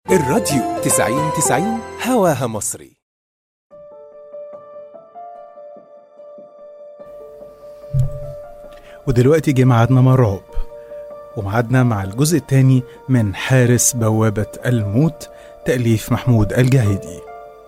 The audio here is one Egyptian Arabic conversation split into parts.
الراديو 90 90 هواها مصري ودلوقتي جه ميعادنا مع الرعب وميعادنا مع الجزء الثاني من حارس بوابة الموت تأليف محمود الجاهدي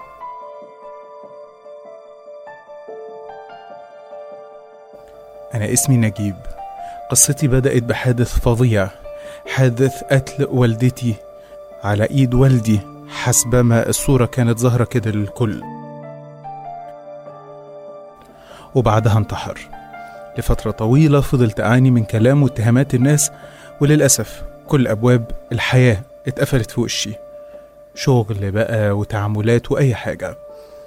أنا اسمي نجيب قصتي بدأت بحادث فظيع حادث قتل والدتي على إيد والدي حسبما الصورة كانت ظاهرة كده للكل وبعدها انتحر لفترة طويلة فضلت أعاني من كلام واتهامات الناس وللأسف كل أبواب الحياة اتقفلت في وشي شغل بقى وتعاملات وأي حاجة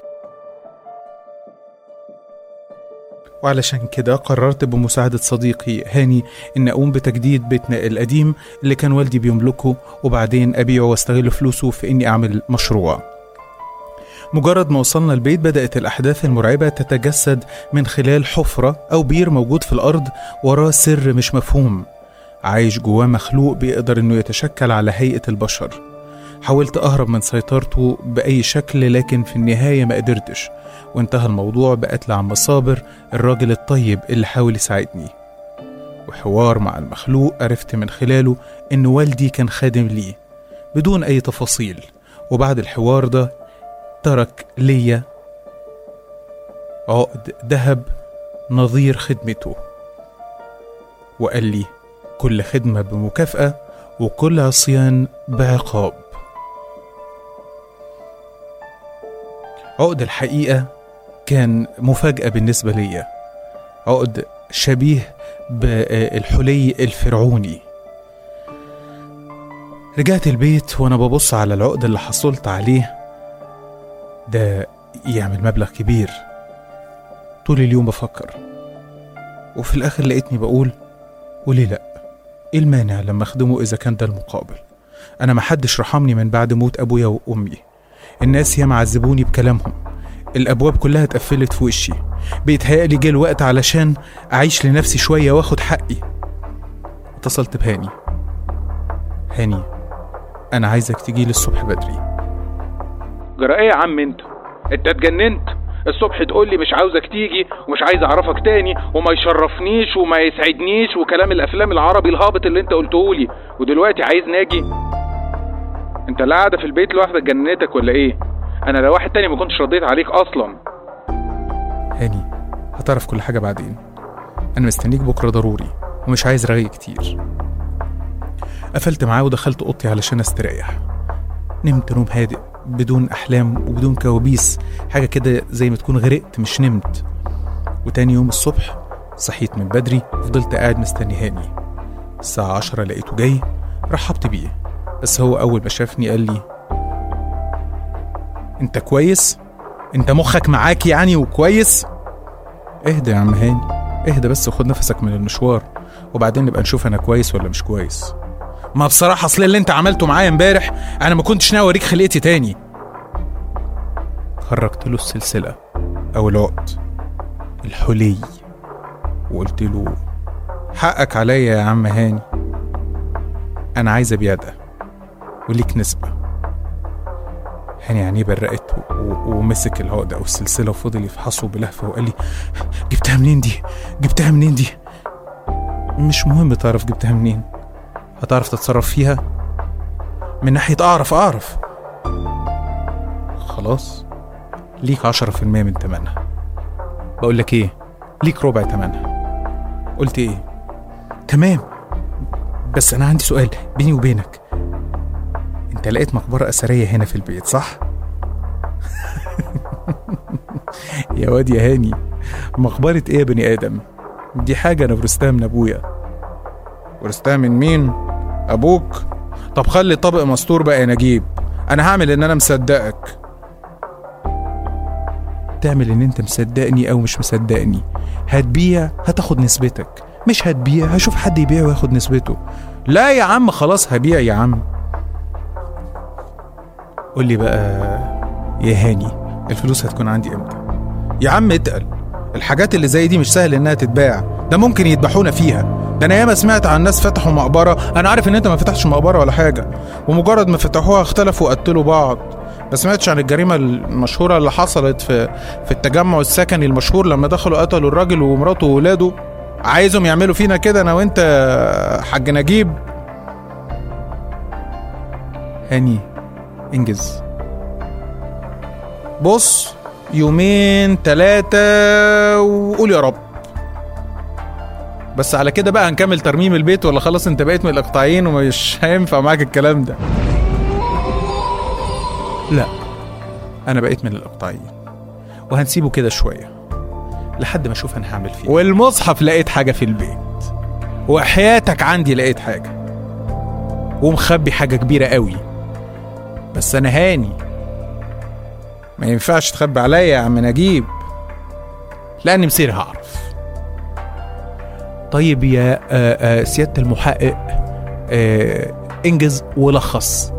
وعلشان كده قررت بمساعدة صديقي هاني إن أقوم بتجديد بيتنا القديم اللي كان والدي بيملكه وبعدين أبيعه واستغل فلوسه في إني أعمل مشروع مجرد ما وصلنا البيت بدأت الأحداث المرعبة تتجسد من خلال حفرة أو بير موجود في الأرض وراه سر مش مفهوم عايش جواه مخلوق بيقدر إنه يتشكل على هيئة البشر حاولت أهرب من سيطرته بأي شكل لكن في النهاية ما قدرتش وانتهى الموضوع بقتل عم صابر الراجل الطيب اللي حاول يساعدني وحوار مع المخلوق عرفت من خلاله إن والدي كان خادم ليه بدون أي تفاصيل وبعد الحوار ده ترك ليا عقد ذهب نظير خدمته وقال لي كل خدمة بمكافأة وكل عصيان بعقاب عقد الحقيقة كان مفاجأة بالنسبة ليا عقد شبيه بالحلي الفرعوني رجعت البيت وانا ببص على العقد اللي حصلت عليه ده يعمل مبلغ كبير طول اليوم بفكر وفي الاخر لقيتني بقول وليه لا ايه المانع لما اخدمه اذا كان ده المقابل انا محدش رحمني من بعد موت ابويا وامي الناس ياما عذبوني بكلامهم الابواب كلها اتقفلت في وشي بيتهيألي جه الوقت علشان اعيش لنفسي شويه واخد حقي اتصلت بهاني هاني انا عايزك تجيلي الصبح بدري جرى ايه يا عم انت انت اتجننت الصبح تقول لي مش عاوزك تيجي ومش عايز اعرفك تاني وما يشرفنيش وما يسعدنيش وكلام الافلام العربي الهابط اللي انت قلته لي ودلوقتي عايز ناجي انت لا قاعده في البيت لوحدك جننتك ولا ايه انا لو واحد تاني ما كنتش رديت عليك اصلا هاني هتعرف كل حاجه بعدين انا مستنيك بكره ضروري ومش عايز رغي كتير قفلت معاه ودخلت اوضتي علشان استريح نمت نوم هادئ بدون احلام وبدون كوابيس حاجه كده زي ما تكون غرقت مش نمت وتاني يوم الصبح صحيت من بدري وفضلت قاعد مستني هاني الساعة عشرة لقيته جاي رحبت بيه بس هو أول ما شافني قال لي أنت كويس؟ أنت مخك معاك يعني وكويس؟ اهدى يا عم هاني اهدى بس وخد نفسك من المشوار وبعدين نبقى نشوف أنا كويس ولا مش كويس ما بصراحة أصل اللي أنت عملته معايا امبارح أنا ما كنتش ناوي أوريك خلقتي تاني خرجت له السلسلة أو العقد الحلي وقلت له حقك عليا يا عم هاني أنا عايز أبيع ده وليك نسبة هاني عينيه برقت و- و- ومسك العقدة أو السلسلة وفضل يفحصه بلهفة وقال لي جبتها منين دي؟ جبتها منين دي؟ مش مهم تعرف جبتها منين هتعرف تتصرف فيها من ناحية أعرف أعرف خلاص ليك عشرة في المية من تمنها بقول لك إيه ليك ربع تمنها قلت إيه تمام بس أنا عندي سؤال بيني وبينك أنت لقيت مقبرة أثرية هنا في البيت صح؟ يا واد يا هاني مقبرة إيه يا بني آدم؟ دي حاجة أنا ورثتها من أبويا ورثتها من مين؟ أبوك؟ طب خلي طبق مستور بقى يا نجيب أنا هعمل إن أنا مصدقك تعمل إن أنت مصدقني أو مش مصدقني هتبيع هتاخد نسبتك مش هتبيع هشوف حد يبيع وياخد نسبته لا يا عم خلاص هبيع يا عم قول لي بقى يا هاني الفلوس هتكون عندي امتى يا عم اتقل الحاجات اللي زي دي مش سهل انها تتباع ده ممكن يذبحونا فيها ده انا ياما سمعت عن ناس فتحوا مقبره انا عارف ان انت ما فتحتش مقبره ولا حاجه ومجرد ما فتحوها اختلفوا وقتلوا بعض ما سمعتش عن الجريمه المشهوره اللي حصلت في في التجمع السكني المشهور لما دخلوا قتلوا الراجل ومراته وولاده عايزهم يعملوا فينا كده انا وانت يا حاج نجيب هاني انجز بص يومين تلاتة وقول يا رب بس على كده بقى هنكمل ترميم البيت ولا خلاص انت بقيت من الاقطاعيين ومش هينفع معاك الكلام ده لا انا بقيت من الاقطاعيين وهنسيبه كده شويه لحد ما اشوف انا هعمل فيه والمصحف لقيت حاجه في البيت وحياتك عندي لقيت حاجه ومخبي حاجه كبيره قوي بس انا هاني ما ينفعش تخبي عليا يا عم نجيب لاني مصير هعرف طيب يا آه، آه، سياده المحقق آه، انجز ولخص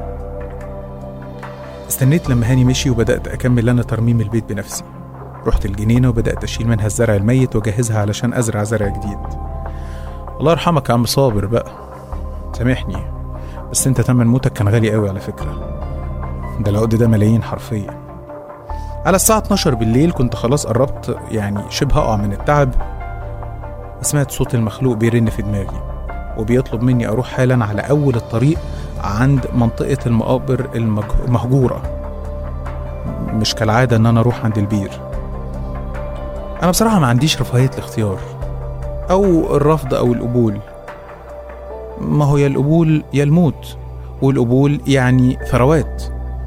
استنيت لما هاني مشي وبدأت أكمل أنا ترميم البيت بنفسي رحت الجنينة وبدأت أشيل منها الزرع الميت وأجهزها علشان أزرع زرع جديد الله يرحمك يا عم صابر بقى سامحني بس انت تمن موتك كان غالي قوي على فكرة ده العقد ده ملايين حرفيا على الساعة 12 بالليل كنت خلاص قربت يعني شبه أقع من التعب سمعت صوت المخلوق بيرن في دماغي وبيطلب مني أروح حالا على أول الطريق عند منطقة المقابر المج- المهجورة مش كالعادة إن أنا أروح عند البير أنا بصراحة ما عنديش رفاهية الاختيار أو الرفض أو القبول ما هو يا القبول يا الموت والقبول يعني ثروات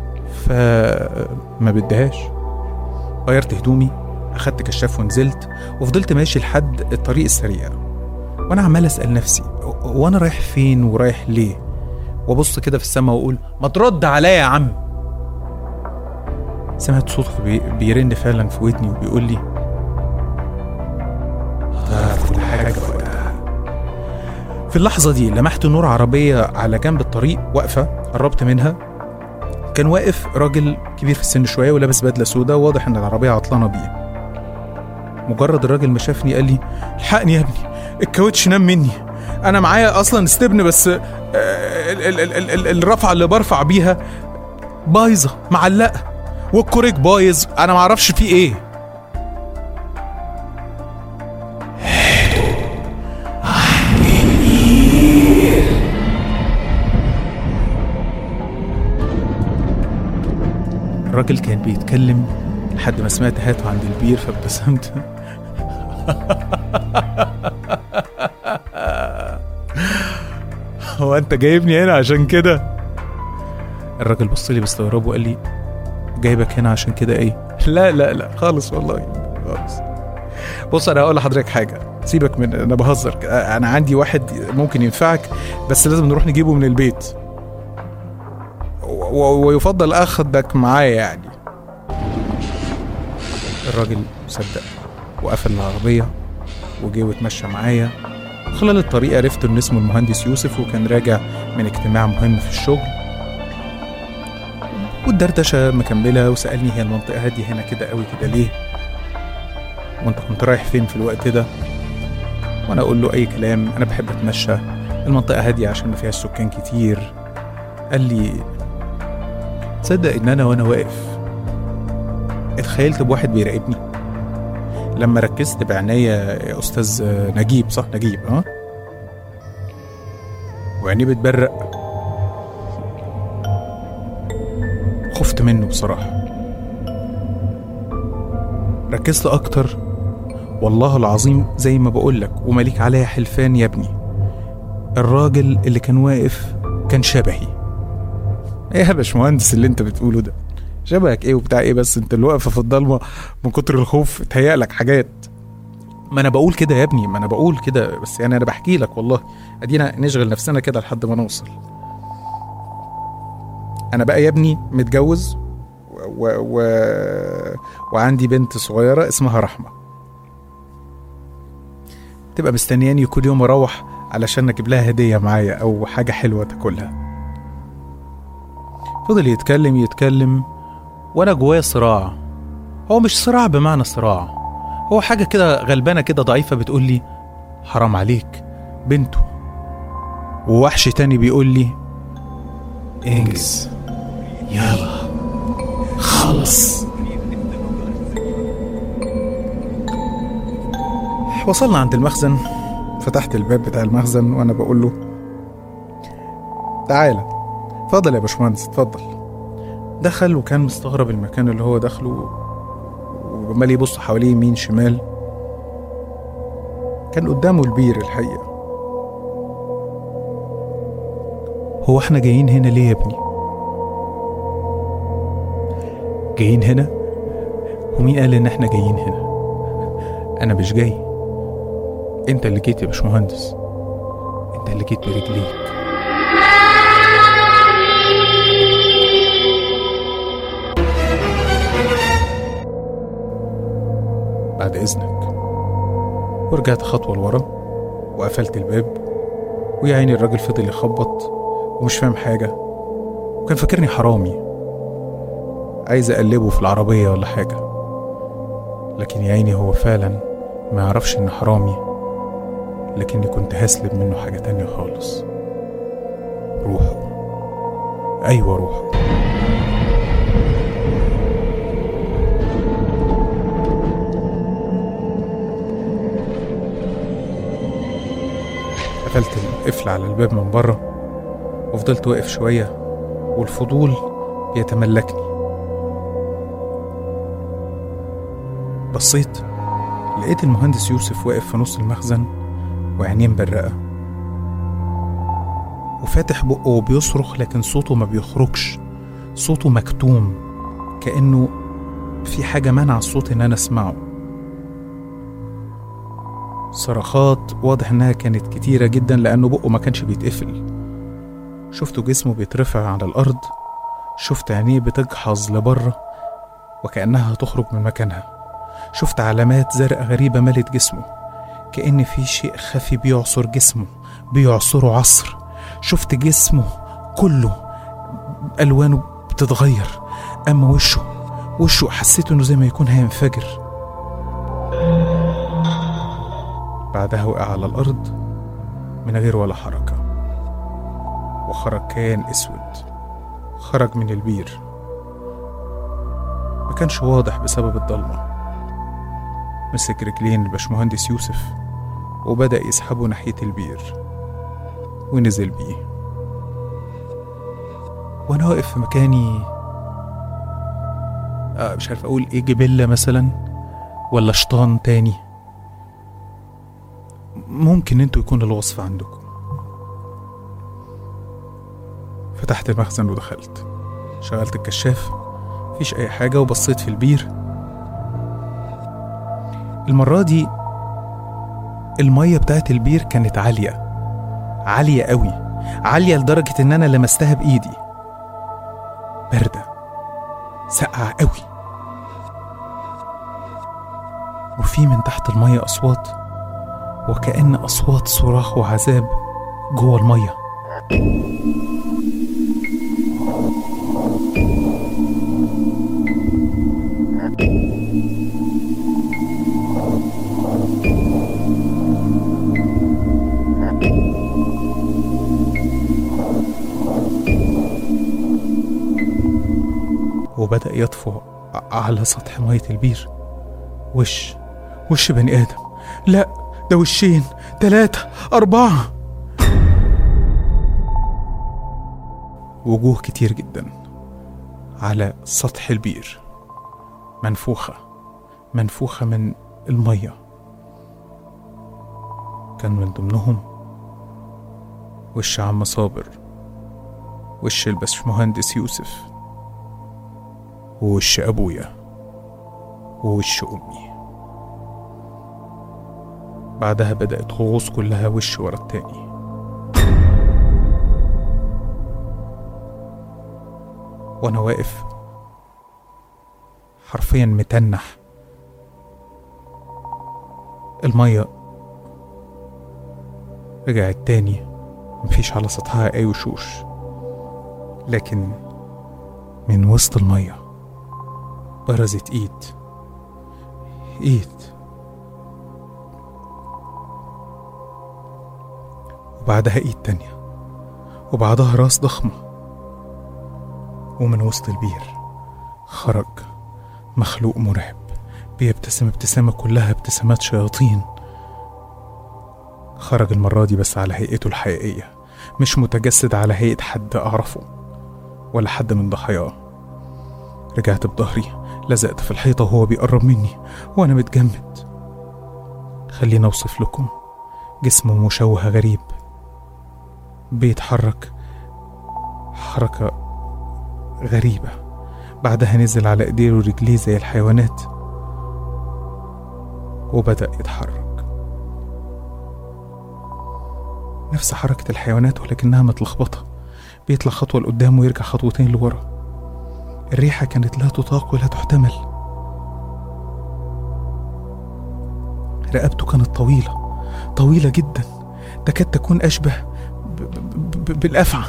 فما بديهاش غيرت هدومي أخدت كشاف ونزلت وفضلت ماشي لحد الطريق السريع وأنا عمال أسأل نفسي هو أنا رايح فين ورايح ليه وابص كده في السماء واقول ما ترد عليا يا عم سمعت صوت بي- بيرن فعلا في ودني وبيقول لي هتعرف كل حاجه في وقتها في اللحظه دي لمحت نور عربيه على جنب الطريق واقفه قربت منها كان واقف راجل كبير في السن شويه ولابس بدله سوداء واضح ان العربيه عطلانه بيه مجرد الراجل ما شافني قال لي الحقني يا ابني الكاوتش نام مني انا معايا اصلا استبن بس آه، ال- ال- ال- ال- ال- الرفعه اللي برفع بيها بايظه معلقه والكوريك بايظ انا ما اعرفش فيه ايه الراجل كان بيتكلم لحد ما سمعت هاته عند البير فابتسمت هو انت جايبني هنا عشان كده الراجل بص لي باستغراب وقال لي جايبك هنا عشان كده ايه لا لا لا خالص والله خالص بص انا هقول لحضرتك حاجه سيبك من انا بهزر انا عندي واحد ممكن ينفعك بس لازم نروح نجيبه من البيت و- و- ويفضل اخدك معايا يعني الراجل صدق وقفل العربيه وجه واتمشى معايا خلال الطريق عرفت ان اسمه المهندس يوسف وكان راجع من اجتماع مهم في الشغل والدردشة مكملة وسألني هي المنطقة هادية هنا كده قوي كده ليه وانت كنت رايح فين في الوقت ده وانا اقول له اي كلام انا بحب اتمشى المنطقة هادية عشان ما فيهاش سكان كتير قال لي تصدق ان انا وانا واقف اتخيلت بواحد بيراقبني لما ركزت بعناية يا استاذ نجيب صح نجيب ها وعينيه بتبرق خفت منه بصراحة ركزت أكتر والله العظيم زي ما بقولك ومليك عليا حلفان يا ابني الراجل اللي كان واقف كان شبهي ايه يا باشمهندس اللي انت بتقوله ده شبهك ايه وبتاع ايه بس انت اللي واقفه في الضلمه من كتر الخوف اتهيألك حاجات ما انا بقول كده يا ابني ما انا بقول كده بس يعني انا بحكي لك والله ادينا نشغل نفسنا كده لحد ما نوصل انا بقى يا ابني متجوز و... و... وعندي بنت صغيره اسمها رحمه تبقى مستنياني كل يوم اروح علشان اجيب لها هديه معايا او حاجه حلوه تاكلها فضل يتكلم يتكلم وانا جوايا صراع هو مش صراع بمعنى صراع هو حاجه كده غلبانه كده ضعيفه بتقول لي حرام عليك بنته ووحش تاني بيقول لي انجز يلا خلص وصلنا عند المخزن فتحت الباب بتاع المخزن وانا بقول له تعالى اتفضل يا باشمهندس اتفضل دخل وكان مستغرب المكان اللي هو دخله وعمال يبص حواليه يمين شمال كان قدامه البير الحقيقة هو احنا جايين هنا ليه يا ابني جايين هنا ومين قال ان احنا جايين هنا انا مش جاي انت اللي جيت يا باشمهندس انت اللي جيت برجليك بعد اذنك ورجعت خطوه لورا وقفلت الباب ويا عيني الراجل فضل يخبط ومش فاهم حاجه وكان فاكرني حرامي عايز اقلبه في العربيه ولا حاجه لكن يا عيني هو فعلا ما يعرفش ان حرامي لكني كنت هسلب منه حاجه تانية خالص روحه ايوه روحه قفلت القفل على الباب من بره وفضلت واقف شوية والفضول بيتملكني بصيت لقيت المهندس يوسف واقف في نص المخزن وعينيه مبرقة وفاتح بقه وبيصرخ لكن صوته ما بيخرجش صوته مكتوم كأنه في حاجة منع الصوت إن أنا أسمعه صرخات واضح إنها كانت كتيرة جدا لأنه بقه ما كانش بيتقفل شفته جسمه بيترفع على الأرض شفت عينيه بتجحظ لبره وكأنها هتخرج من مكانها شفت علامات زرق غريبة ملت جسمه كأن في شيء خفي بيعصر جسمه بيعصره عصر شفت جسمه كله ألوانه بتتغير أما وشه وشه حسيت إنه زي ما يكون هينفجر بعدها وقع على الأرض من غير ولا حركة وخرج كيان أسود خرج من البير ما كانش واضح بسبب الضلمة مسك رجلين الباشمهندس يوسف وبدأ يسحبه ناحية البير ونزل بيه وأنا واقف في مكاني آه مش عارف أقول إيه جبلة مثلا ولا شيطان تاني ممكن انتوا يكون الوصف عندكم فتحت المخزن ودخلت شغلت الكشاف مفيش اي حاجة وبصيت في البير المرة دي المية بتاعت البير كانت عالية عالية قوي عالية لدرجة ان انا لمستها بايدي باردة ساقعة قوي وفي من تحت المية أصوات وكأن أصوات صراخ وعذاب جوه المية وبدأ يطفو على سطح مية البير وش وش بني آدم لا ده وشين تلاتة أربعة وجوه كتير جدا على سطح البير منفوخة منفوخة من المية كان من ضمنهم وش عم صابر وش الباشمهندس يوسف ووش أبويا ووش أمي بعدها بدأت غوص كلها وش ورا التاني وأنا واقف حرفيا متنح المية رجعت تاني مفيش على سطحها أي وشوش لكن من وسط المية برزت إيد إيد وبعدها ايد تانية وبعدها راس ضخمة ومن وسط البير خرج مخلوق مرعب بيبتسم ابتسامة كلها ابتسامات شياطين خرج المرة دي بس على هيئته الحقيقية مش متجسد على هيئة حد أعرفه ولا حد من ضحاياه رجعت بظهري لزقت في الحيطة وهو بيقرب مني وأنا متجمد خليني أوصف لكم جسمه مشوه غريب بيتحرك حركة غريبة بعدها نزل على ايديه ورجليه زي الحيوانات وبدأ يتحرك نفس حركة الحيوانات ولكنها متلخبطة بيطلع خطوة لقدام ويرجع خطوتين لورا الريحة كانت لا تطاق ولا تحتمل رقبته كانت طويلة طويلة جدا تكاد تكون أشبه ب- ب- ب- بالأفعى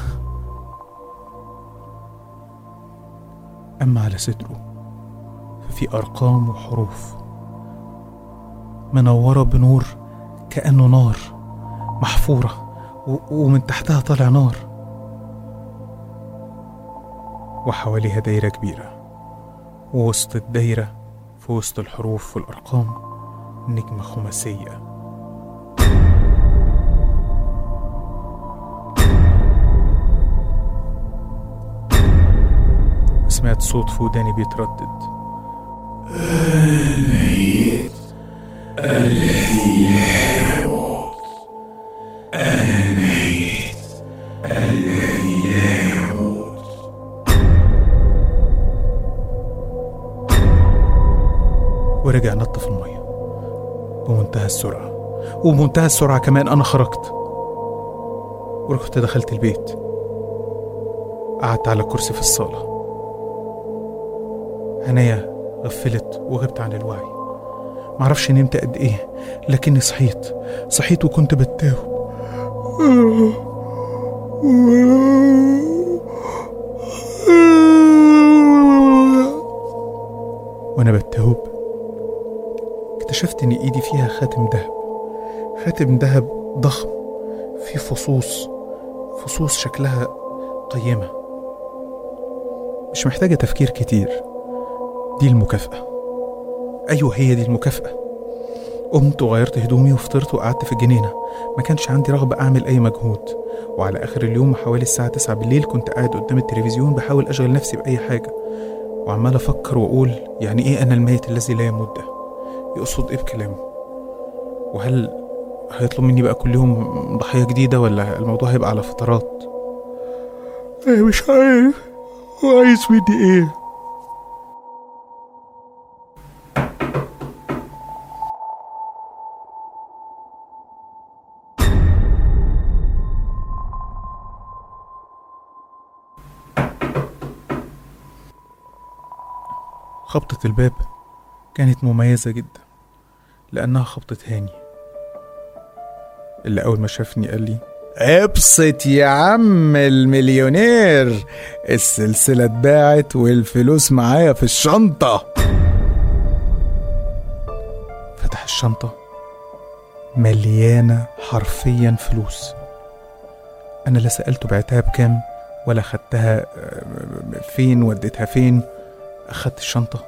أما على صدره ففي أرقام وحروف منورة بنور كأنه نار محفورة و- ومن تحتها طالع نار وحواليها دايرة كبيرة ووسط الدايرة في وسط الحروف والأرقام نجمة خماسية سمعت صوت في وداني بيتردد ورجع نط في المية بمنتهى السرعة وبمنتهى السرعة كمان أنا خرجت ورحت دخلت البيت قعدت على كرسي في الصالة عينيا غفلت وغبت عن الوعي معرفش نمت قد ايه لكني صحيت صحيت وكنت بتاوب وانا بتاوب اكتشفت ان ايدي فيها خاتم دهب خاتم دهب ضخم فيه فصوص فصوص شكلها قيمة مش محتاجة تفكير كتير دي المكافأة أيوة هي دي المكافأة قمت وغيرت هدومي وفطرت وقعدت في الجنينة ما كانش عندي رغبة أعمل أي مجهود وعلى آخر اليوم حوالي الساعة 9 بالليل كنت قاعد قدام التلفزيون بحاول أشغل نفسي بأي حاجة وعمال أفكر وأقول يعني إيه أنا الميت الذي لا يموت ده يقصد إيه بكلامه وهل هيطلب مني بقى كل يوم ضحية جديدة ولا الموضوع هيبقى على فترات أنا مش عارف هو عايز مني إيه خبطة الباب كانت مميزة جدا لأنها خبطة هاني اللي أول ما شافني قال لي ابسط يا عم المليونير السلسلة اتباعت والفلوس معايا في الشنطة فتح الشنطة مليانة حرفيا فلوس أنا لا سألته بعتها بكام ولا خدتها آه، فين وديتها فين أخدت الشنطة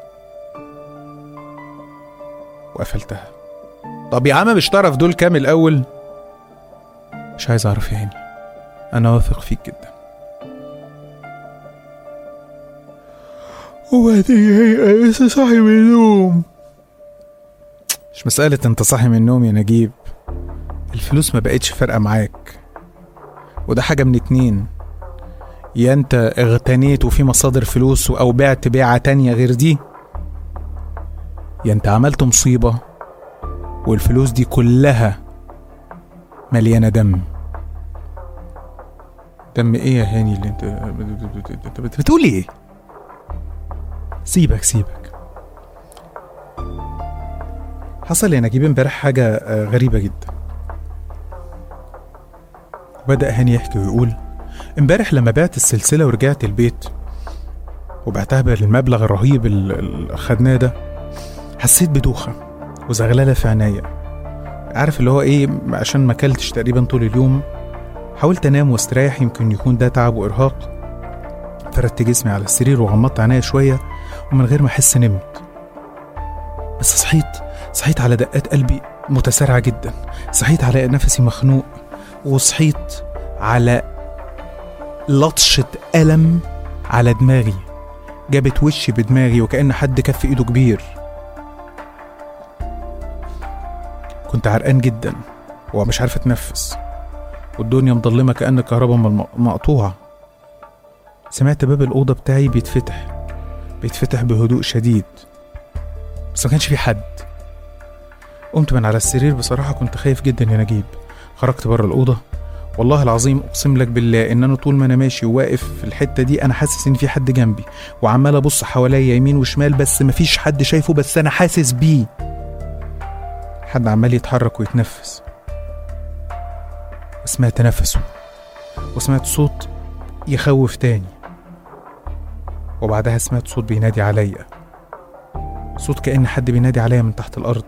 وقفلتها طب يا عم مش تعرف دول كام الأول مش عايز أعرف يا هاني أنا واثق فيك جدا وبعدين هي لسه صاحي من النوم مش مسألة انت صاحي من النوم يا نجيب الفلوس ما بقتش فارقة معاك وده حاجة من اتنين يا انت اغتنيت وفي مصادر فلوس او بعت بيعة تانية غير دي يا انت عملت مصيبة والفلوس دي كلها مليانة دم دم ايه يا هاني اللي انت انت بت- بتقول ايه سيبك سيبك حصل يا نجيب امبارح حاجة آه، غريبة جدا وبدأ هاني يحكي ويقول امبارح لما بعت السلسلة ورجعت البيت وبعتها بالمبلغ الرهيب اللي خدناه ده حسيت بدوخة وزغللة في عينيا عارف اللي هو ايه عشان ما اكلتش تقريبا طول اليوم حاولت انام واستريح يمكن يكون ده تعب وارهاق فردت جسمي على السرير وغمضت عينيا شويه ومن غير ما احس نمت بس صحيت صحيت على دقات قلبي متسارعه جدا صحيت على نفسي مخنوق وصحيت على لطشة ألم على دماغي جابت وشي بدماغي وكأن حد كف إيده كبير كنت عرقان جدا ومش عارف أتنفس والدنيا مضلمة كأن الكهرباء مل- مقطوعة سمعت باب الأوضة بتاعي بيتفتح بيتفتح بهدوء شديد بس ما كانش في حد قمت من على السرير بصراحة كنت خايف جدا يا نجيب خرجت بره الأوضة والله العظيم اقسم لك بالله ان انا طول ما انا ماشي وواقف في الحته دي انا حاسس ان في حد جنبي وعمال ابص حواليا يمين وشمال بس مفيش حد شايفه بس انا حاسس بيه حد عمال يتحرك ويتنفس وسمعت نفسه وسمعت صوت يخوف تاني وبعدها سمعت صوت بينادي عليا صوت كأن حد بينادي عليا من تحت الأرض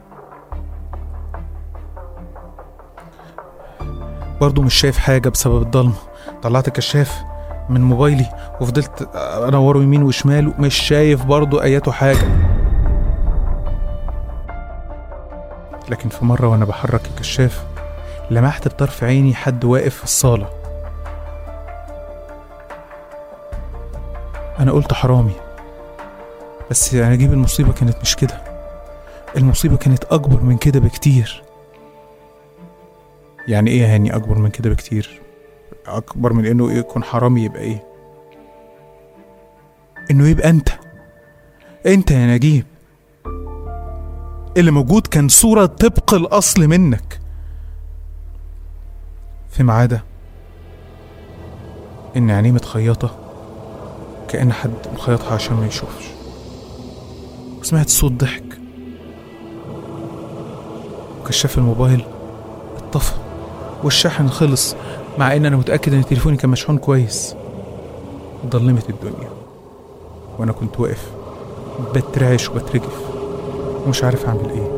برضه مش شايف حاجة بسبب الضلمة طلعت الكشاف من موبايلي وفضلت انوره يمين وشمال ومش شايف برضه اياته حاجة لكن في مرة وانا بحرك الكشاف لمحت بطرف عيني حد واقف في الصالة انا قلت حرامي بس يعني اجيب المصيبة كانت مش كده المصيبة كانت اكبر من كده بكتير يعني ايه يا هاني اكبر من كده بكتير اكبر من انه يكون حرامي يبقى ايه انه يبقى انت انت يا نجيب اللي موجود كان صورة طبق الاصل منك فيما عدا ان عينيه متخيطة كأن حد مخيطها عشان ما يشوفش وسمعت صوت ضحك وكشاف الموبايل اتطفى والشاحن خلص مع ان انا متاكد ان تليفوني كان مشحون كويس ضلمت الدنيا وانا كنت واقف بترعش وبترجف ومش عارف اعمل ايه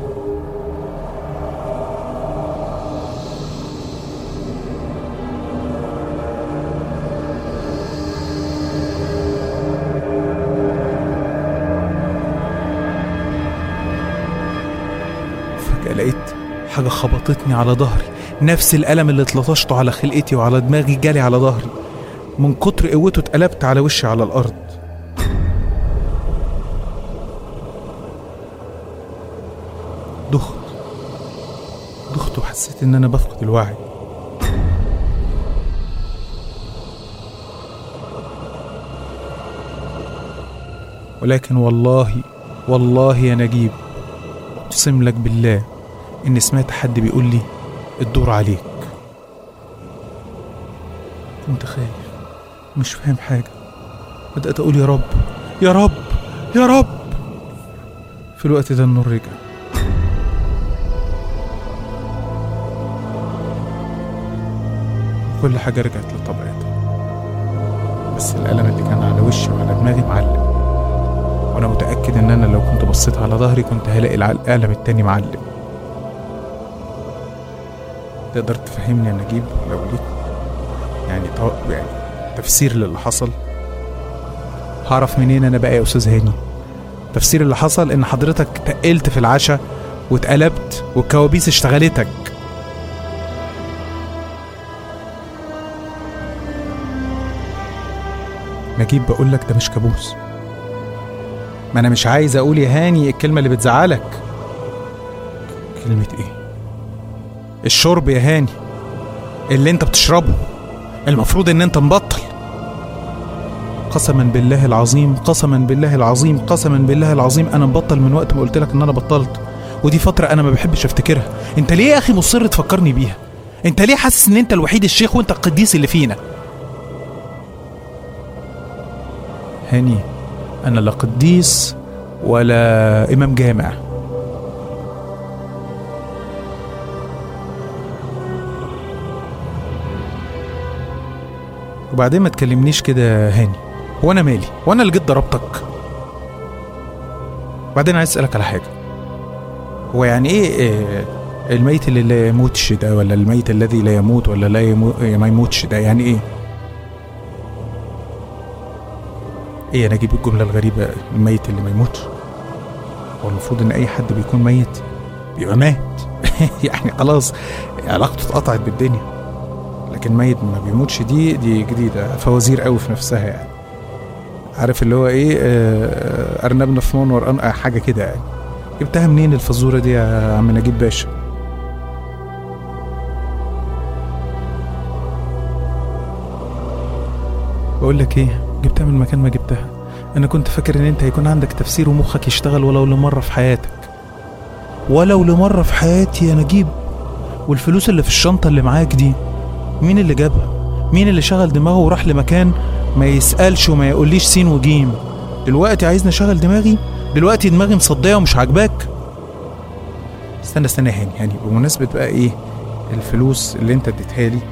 فجأة لقيت حاجة خبطتني على ظهري نفس الألم اللي اتلطشته على خلقتي وعلى دماغي جالي على ظهري من كتر قوته اتقلبت على وشي على الأرض دخت دخت وحسيت إن أنا بفقد الوعي ولكن والله والله يا نجيب أقسم لك بالله إني سمعت حد بيقول لي الدور عليك كنت خايف مش فاهم حاجة بدأت أقول يا رب يا رب يا رب في الوقت ده النور رجع كل حاجة رجعت لطبيعتها بس الألم اللي كان على وشي وعلى دماغي معلم وأنا متأكد إن أنا لو كنت بصيت على ظهري كنت هلاقي الع- الألم التاني معلم تقدر تفهمني يا نجيب لو ليك يعني تو- يعني تفسير للي حصل هعرف منين انا بقى يا استاذ هاني تفسير اللي حصل ان حضرتك تقلت في العشاء واتقلبت والكوابيس اشتغلتك نجيب بقول لك ده مش كابوس ما انا مش عايز اقول يا هاني الكلمه اللي بتزعلك كلمه ايه الشرب يا هاني اللي انت بتشربه المفروض ان انت مبطل قسما بالله العظيم قسما بالله العظيم قسما بالله العظيم انا مبطل من وقت ما قلت لك ان انا بطلت ودي فترة انا ما بحبش افتكرها انت ليه يا اخي مصر تفكرني بيها انت ليه حاسس ان انت الوحيد الشيخ وانت القديس اللي فينا هاني انا لا قديس ولا امام جامع وبعدين ما تكلمنيش كده يا هاني هو انا مالي وانا اللي جيت ضربتك وبعدين عايز اسالك على حاجه هو يعني ايه, إيه الميت اللي لا يموتش ده ولا الميت الذي لا يموت ولا لا يمو... ما يموتش ده يعني ايه ايه انا اجيب الجمله الغريبه الميت اللي ما يموتش هو المفروض ان اي حد بيكون ميت بيبقى مات يعني خلاص علاقته اتقطعت بالدنيا لكن ميت ما بيموتش دي دي جديده فوازير قوي في نفسها يعني عارف اللي هو ايه آه، ارنبنا في منور أن- آه، حاجه كده يعني جبتها منين الفزوره دي يا عم نجيب باشا بقول لك ايه جبتها من مكان ما جبتها انا كنت فاكر ان انت هيكون عندك تفسير ومخك يشتغل ولو لمره في حياتك ولو لمره في حياتي يا نجيب والفلوس اللي في الشنطه اللي معاك دي مين اللي جابها مين اللي شغل دماغه وراح لمكان ما يسالش وما يقوليش سين وجيم دلوقتي عايزني اشغل دماغي دلوقتي دماغي مصديه ومش عاجباك استنى استنى يا هاني هاني بمناسبه بقى ايه الفلوس اللي انت اديتها لي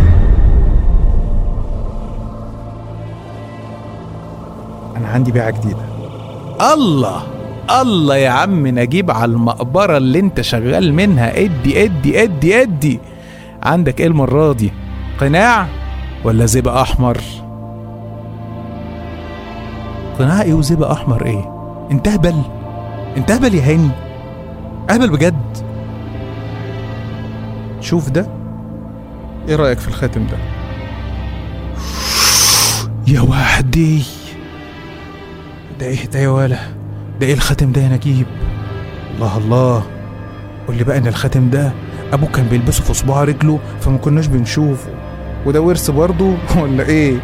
انا عندي بيعه جديده الله الله يا عم نجيب على المقبره اللي انت شغال منها ادي ادي ادي ادي عندك ايه المره دي قناع ولا زبق احمر قناع ايه وزبق احمر ايه انت اهبل انت اهبل يا هاني اهبل بجد شوف ده ايه رايك في الخاتم ده يا وحدي ده ايه ده يا ولا ده ايه الخاتم ده يا نجيب الله الله قول لي بقى ان الخاتم ده ابوه كان بيلبسه في صباع رجله فما كناش بنشوفه وده ورث برضه ولا ايه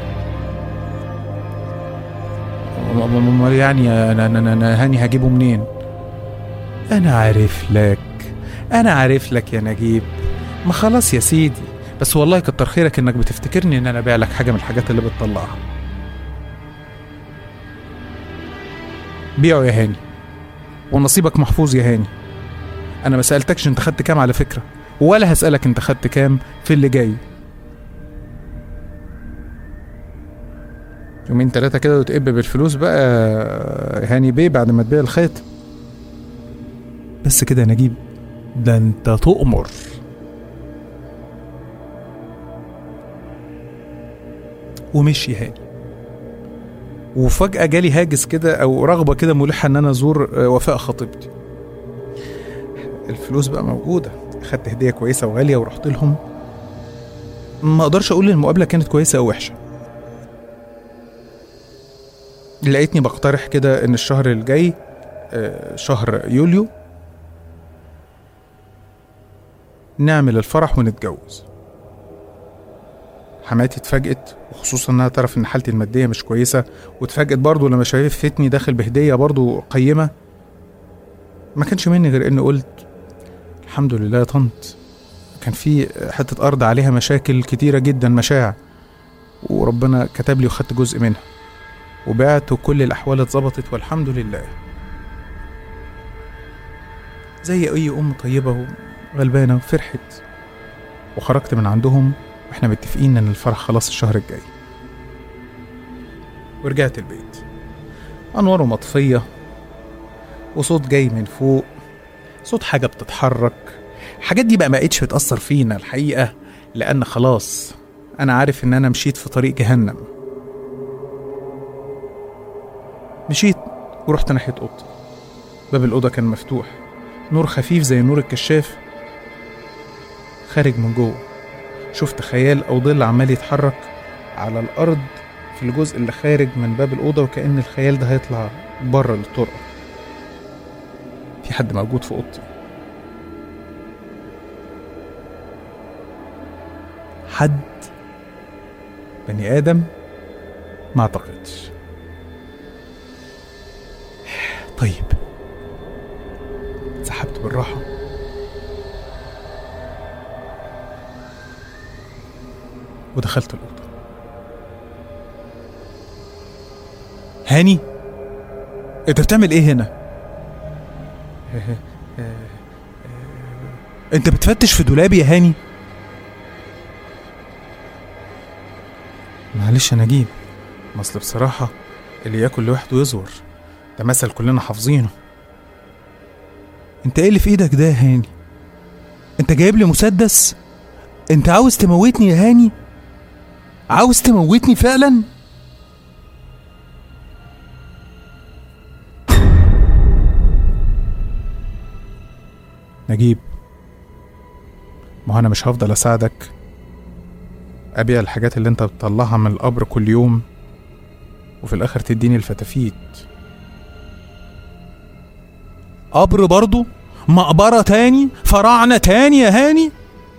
امال يعني انا انا انا هاني هجيبه منين انا عارف لك انا عارف لك يا نجيب ما خلاص يا سيدي بس والله كتر خيرك انك بتفتكرني ان انا ابيع لك حاجه من الحاجات اللي بتطلعها بيعه يا هاني ونصيبك محفوظ يا هاني انا ما سالتكش انت خدت كام على فكره ولا هسالك انت خدت كام في اللي جاي يومين تلاتة كده وتقب بالفلوس بقى هاني بيه بعد ما تبيع الخاتم بس كده يا نجيب ده انت تؤمر ومشي هاني وفجأة جالي هاجس كده أو رغبة كده ملحة إن أنا أزور آه، وفاء خطيبتي الفلوس بقى موجودة خدت هدية كويسة وغالية ورحت لهم ما أقدرش أقول المقابلة كانت كويسة أو وحشة لقيتني بقترح كده إن الشهر الجاي آه، شهر يوليو نعمل الفرح ونتجوز حماتي اتفاجئت وخصوصا انها تعرف ان حالتي الماديه مش كويسه واتفاجئت برضه لما شافتني داخل بهديه برضه قيمه ما كانش مني غير اني قلت الحمد لله يا طنط كان في حته ارض عليها مشاكل كتيره جدا مشاع وربنا كتب لي وخدت جزء منها وبعت وكل الاحوال اتظبطت والحمد لله زي اي ام طيبه وغلبانه وفرحت وخرجت من عندهم واحنا متفقين ان الفرح خلاص الشهر الجاي ورجعت البيت انواره مطفيه وصوت جاي من فوق صوت حاجه بتتحرك الحاجات دي بقى ما بقتش بتاثر فينا الحقيقه لان خلاص انا عارف ان انا مشيت في طريق جهنم مشيت ورحت ناحيه اوضتي باب الاوضه كان مفتوح نور خفيف زي نور الكشاف خارج من جوه شفت خيال أو ظل عمال يتحرك على الأرض في الجزء اللي خارج من باب الأوضة وكأن الخيال ده هيطلع بره للطرقة في حد موجود في أوضتي حد بني آدم ما أعتقدش طيب سحبت بالراحة ودخلت الأوضة هاني انت بتعمل ايه هنا انت بتفتش في دولابي يا هاني معلش يا نجيب ما اصل بصراحة اللي ياكل لوحده يزور ده مثل كلنا حافظينه انت ايه اللي في ايدك ده يا هاني انت جايب لي مسدس انت عاوز تموتني يا هاني عاوز تموتني فعلا نجيب ما هو انا مش هفضل اساعدك ابيع الحاجات اللي انت بتطلعها من القبر كل يوم وفي الاخر تديني الفتافيت قبر برضو مقبرة تاني فراعنة تاني يا هاني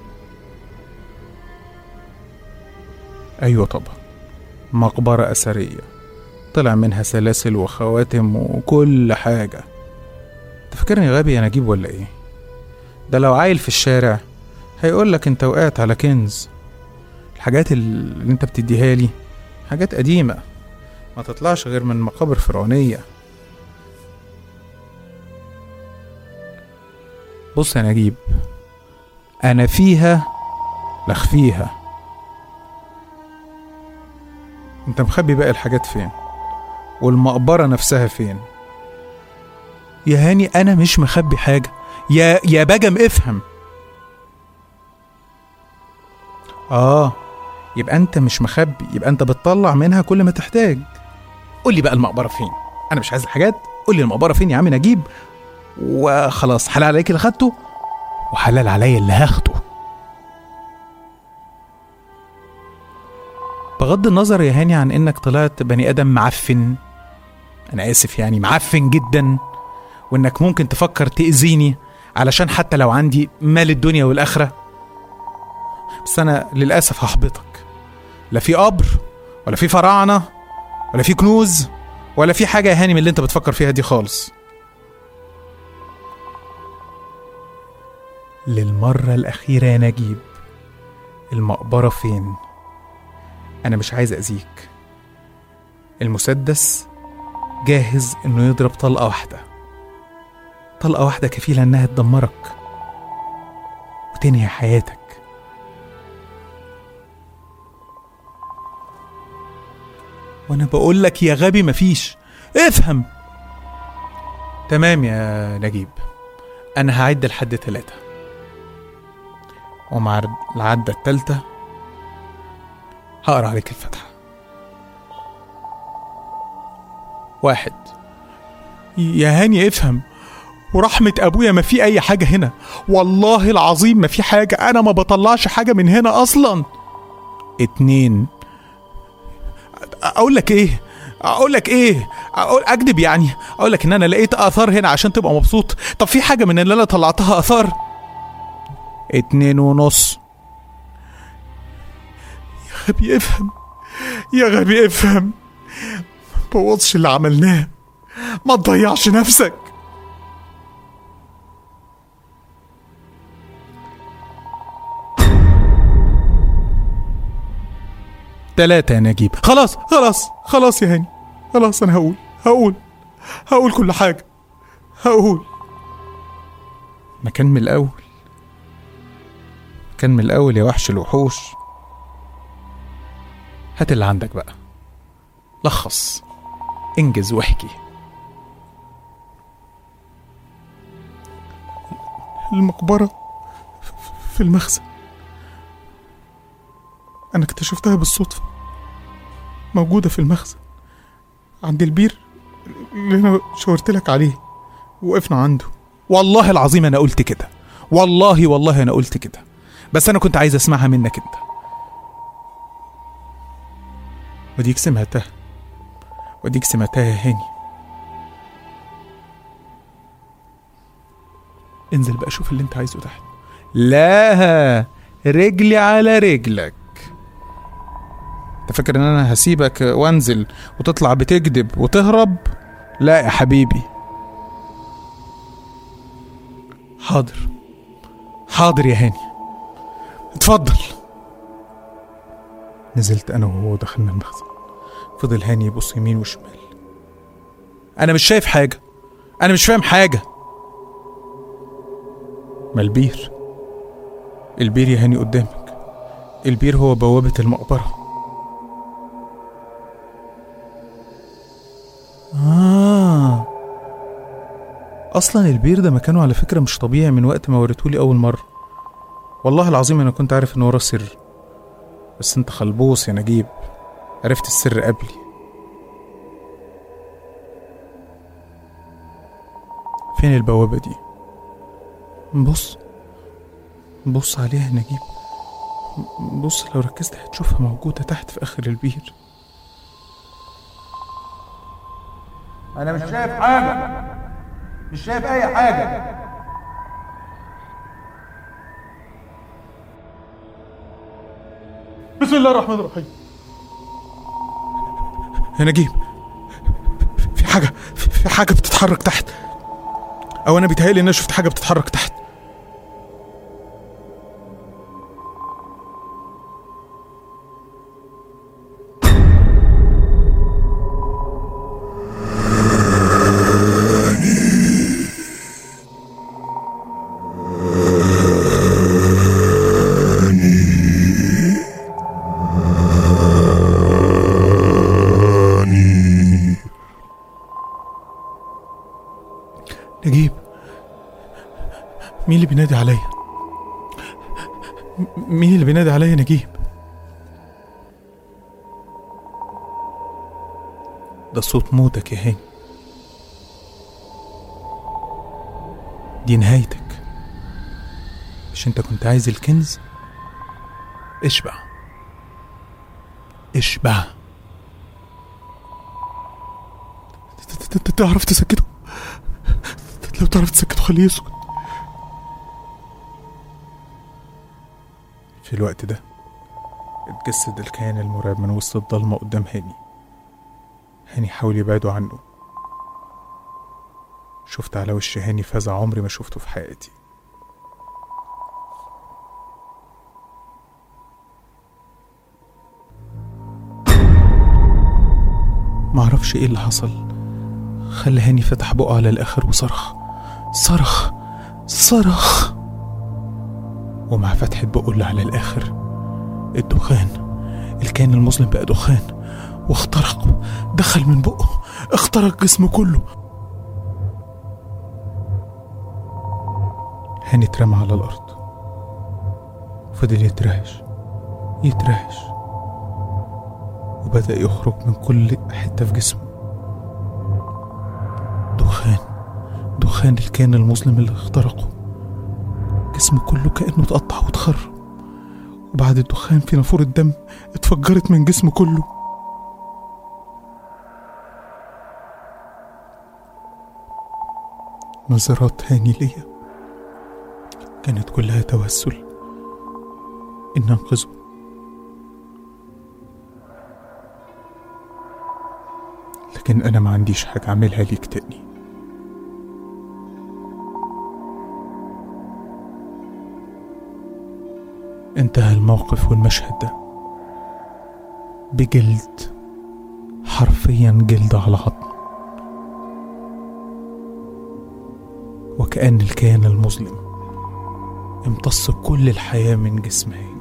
أيوة طبعا مقبرة أثرية طلع منها سلاسل وخواتم وكل حاجة انت فاكرني غبي يا نجيب ولا ايه ده لو عايل في الشارع هيقولك انت وقعت على كنز الحاجات اللي انت بتديها لي حاجات قديمة ما تطلعش غير من مقابر فرعونية بص يا نجيب انا فيها لخفيها انت مخبي باقي الحاجات فين والمقبرة نفسها فين يا هاني انا مش مخبي حاجة يا يا بجم افهم اه يبقى انت مش مخبي يبقى انت بتطلع منها كل ما تحتاج قول لي بقى المقبرة فين انا مش عايز الحاجات قول لي المقبرة فين يا عم نجيب وخلاص حلال عليك اللي خدته وحلال عليا اللي هاخده بغض النظر يا هاني عن انك طلعت بني ادم معفن انا اسف يعني معفن جدا وانك ممكن تفكر تاذيني علشان حتى لو عندي مال الدنيا والاخره بس انا للاسف هحبطك لا في قبر ولا في فراعنه ولا في كنوز ولا في حاجه يا هاني من اللي انت بتفكر فيها دي خالص للمرة الأخيرة يا نجيب المقبرة فين؟ أنا مش عايز أذيك المسدس جاهز إنه يضرب طلقة واحدة طلقة واحدة كفيلة إنها تدمرك وتنهي حياتك وأنا بقول لك يا غبي مفيش افهم تمام يا نجيب أنا هعد لحد تلاتة ومع العدة التالتة هقرا عليك الفتحة واحد يا هاني افهم ورحمة أبويا ما في أي حاجة هنا والله العظيم ما في حاجة أنا ما بطلعش حاجة من هنا أصلا اتنين أقول لك إيه أقول لك إيه أقول أكذب يعني أقول لك إن أنا لقيت آثار هنا عشان تبقى مبسوط طب في حاجة من اللي أنا طلعتها آثار اتنين ونص يا غبي افهم يا غبي افهم بوظش اللي عملناه ما تضيعش نفسك تلاتة يا نجيب خلاص خلاص خلاص يا هاني خلاص انا هقول هقول هقول كل حاجة هقول مكان من الأول كان من الأول يا وحش الوحوش هات اللي عندك بقى لخص انجز واحكي المقبرة في المخزن أنا اكتشفتها بالصدفة موجودة في المخزن عند البير اللي أنا شاورت لك عليه وقفنا عنده والله العظيم أنا قلت كده والله والله أنا قلت كده بس أنا كنت عايز أسمعها منك أنت وديك سمعتها وديك سمعتها يا هاني انزل بقى شوف اللي انت عايزه تحت لا رجلي على رجلك انت فاكر ان انا هسيبك وانزل وتطلع بتكذب وتهرب لا يا حبيبي حاضر حاضر يا هاني اتفضل نزلت انا وهو دخلنا المخزن فضل هاني يبص يمين وشمال انا مش شايف حاجه انا مش فاهم حاجه ما البير البير يا هاني قدامك البير هو بوابة المقبرة آه أصلا البير ده مكانه على فكرة مش طبيعي من وقت ما وريتهولي أول مرة والله العظيم انا كنت عارف ان وراه سر بس انت خلبوص يا نجيب عرفت السر قبلي فين البوابة دي بص بص عليها يا نجيب بص لو ركزت هتشوفها موجودة تحت في آخر البير انا مش شايف حاجه مش شايف اي حاجه بسم الله الرحمن الرحيم يا نجيب في حاجة في حاجة بتتحرك تحت أو أنا بيتهيألي إن أنا شفت حاجة بتتحرك تحت نجيب مين اللي بينادي عليا م- مين اللي بينادي عليا نجيب ده صوت موتك يا هاني دي نهايتك مش انت كنت عايز الكنز اشبع اشبع ت- ت- ت- تعرف تسكته لو تعرف تسكته خليه يسكت في الوقت ده اتجسد الكيان المرعب من وسط الضلمة قدام هاني هاني حاول يبعده عنه شفت على وش هاني فزع عمري ما شفته في حياتي معرفش ايه اللي حصل خلى هاني فتح بقه على الاخر وصرخ صرخ صرخ ومع فتحة بقه اللي على الآخر الدخان الكائن المظلم بقى دخان واخترق دخل من بقه اخترق جسمه كله هاني اترمى على الأرض فضل يترعش يترعش وبدأ يخرج من كل حتة في جسمه دخان دخان الكائن المظلم اللي اخترقه جسمه كله كأنه اتقطع واتخرب وبعد الدخان في نافورة دم اتفجرت من جسمه كله نظرات هاني ليا كانت كلها توسل إن أنقذه لكن أنا ما عنديش حاجة أعملها ليك تاني انتهى الموقف والمشهد ده بجلد حرفيا جلد على عظم وكأن الكيان المظلم امتص كل الحياة من جسم هاني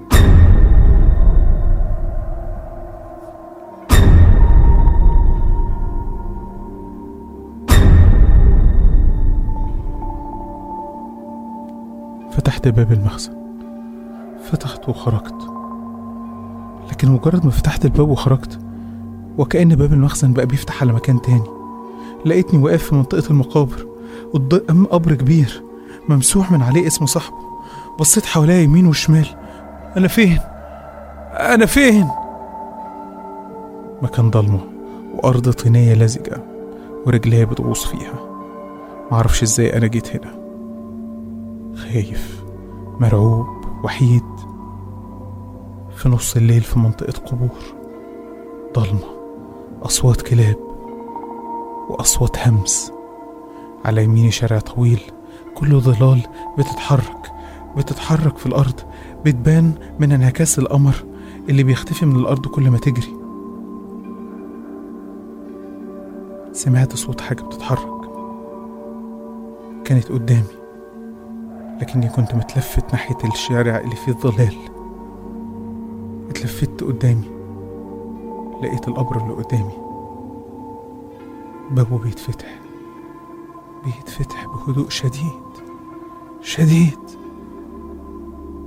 فتحت باب المخزن فتحت وخرجت لكن مجرد ما فتحت الباب وخرجت وكأن باب المخزن بقى بيفتح على مكان تاني لقيتني واقف في منطقة المقابر قدام قبر كبير ممسوح من عليه اسم صاحبه بصيت حواليا يمين وشمال أنا فين؟ أنا فين؟ مكان ضلمة وأرض طينية لزجة ورجليا بتغوص فيها معرفش ازاي أنا جيت هنا خايف مرعوب وحيد في نص الليل في منطقة قبور ضلمة أصوات كلاب وأصوات همس على يميني شارع طويل كله ظلال بتتحرك بتتحرك في الأرض بتبان من انعكاس القمر اللي بيختفي من الأرض كل ما تجري سمعت صوت حاجة بتتحرك كانت قدامي لكني كنت متلفت ناحية الشارع اللي فيه الظلال اتلفت قدامي لقيت القبر اللي قدامي بابه بيتفتح بيتفتح بهدوء شديد شديد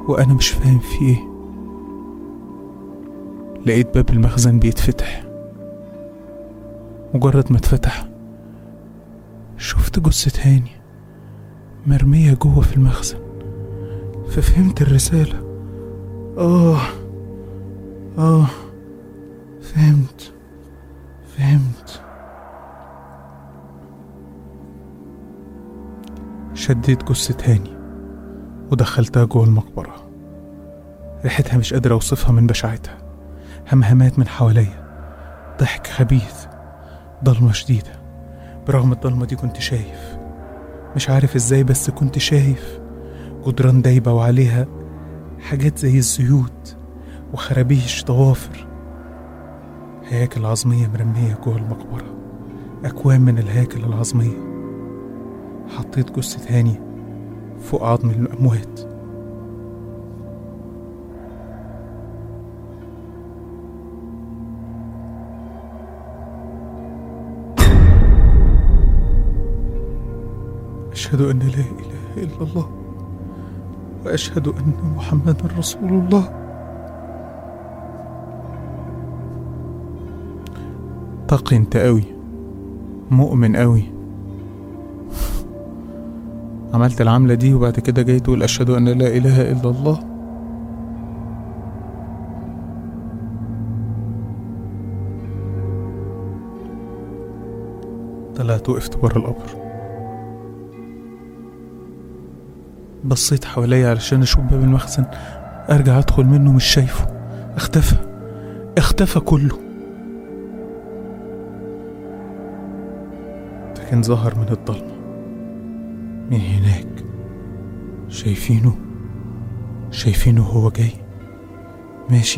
وأنا مش فاهم في إيه لقيت باب المخزن بيتفتح مجرد ما اتفتح شفت جثة هاني مرمية جوه في المخزن ففهمت الرسالة آه آه فهمت فهمت شديت جثة هاني ودخلتها جوه المقبرة ريحتها مش قادر أوصفها من بشاعتها همهمات من حواليا ضحك خبيث ضلمة شديدة برغم الضلمة دي كنت شايف مش عارف ازاي بس كنت شايف جدران دايبة وعليها حاجات زي الزيوت وخرابيش ضوافر هياكل عظمية مرمية جوه المقبرة أكوام من الهياكل العظمية حطيت جثة هاني فوق عظم الأموات أشهد أن لا إله إلا الله وأشهد أن محمدا رسول الله تقي انت قوي مؤمن قوي عملت العملة دي وبعد كده جاي تقول أشهد أن لا إله إلا الله طلعت وقفت بره القبر بصيت حواليا علشان أشوف باب المخزن أرجع أدخل منه مش شايفه اختفى اختفى كله لكن ظهر من الضلمة من هناك شايفينه شايفينه هو جاي ماشي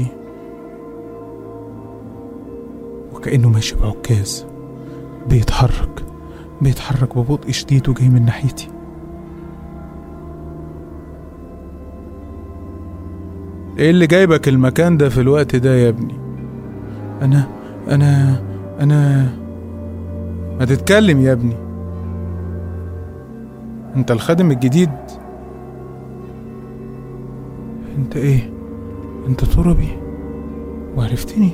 وكأنه ماشي بعكاز بيتحرك بيتحرك ببطء شديد وجاي من ناحيتي ايه اللي جايبك المكان ده في الوقت ده يا ابني انا انا انا ما تتكلم يا ابني انت الخادم الجديد انت ايه انت تربي وعرفتني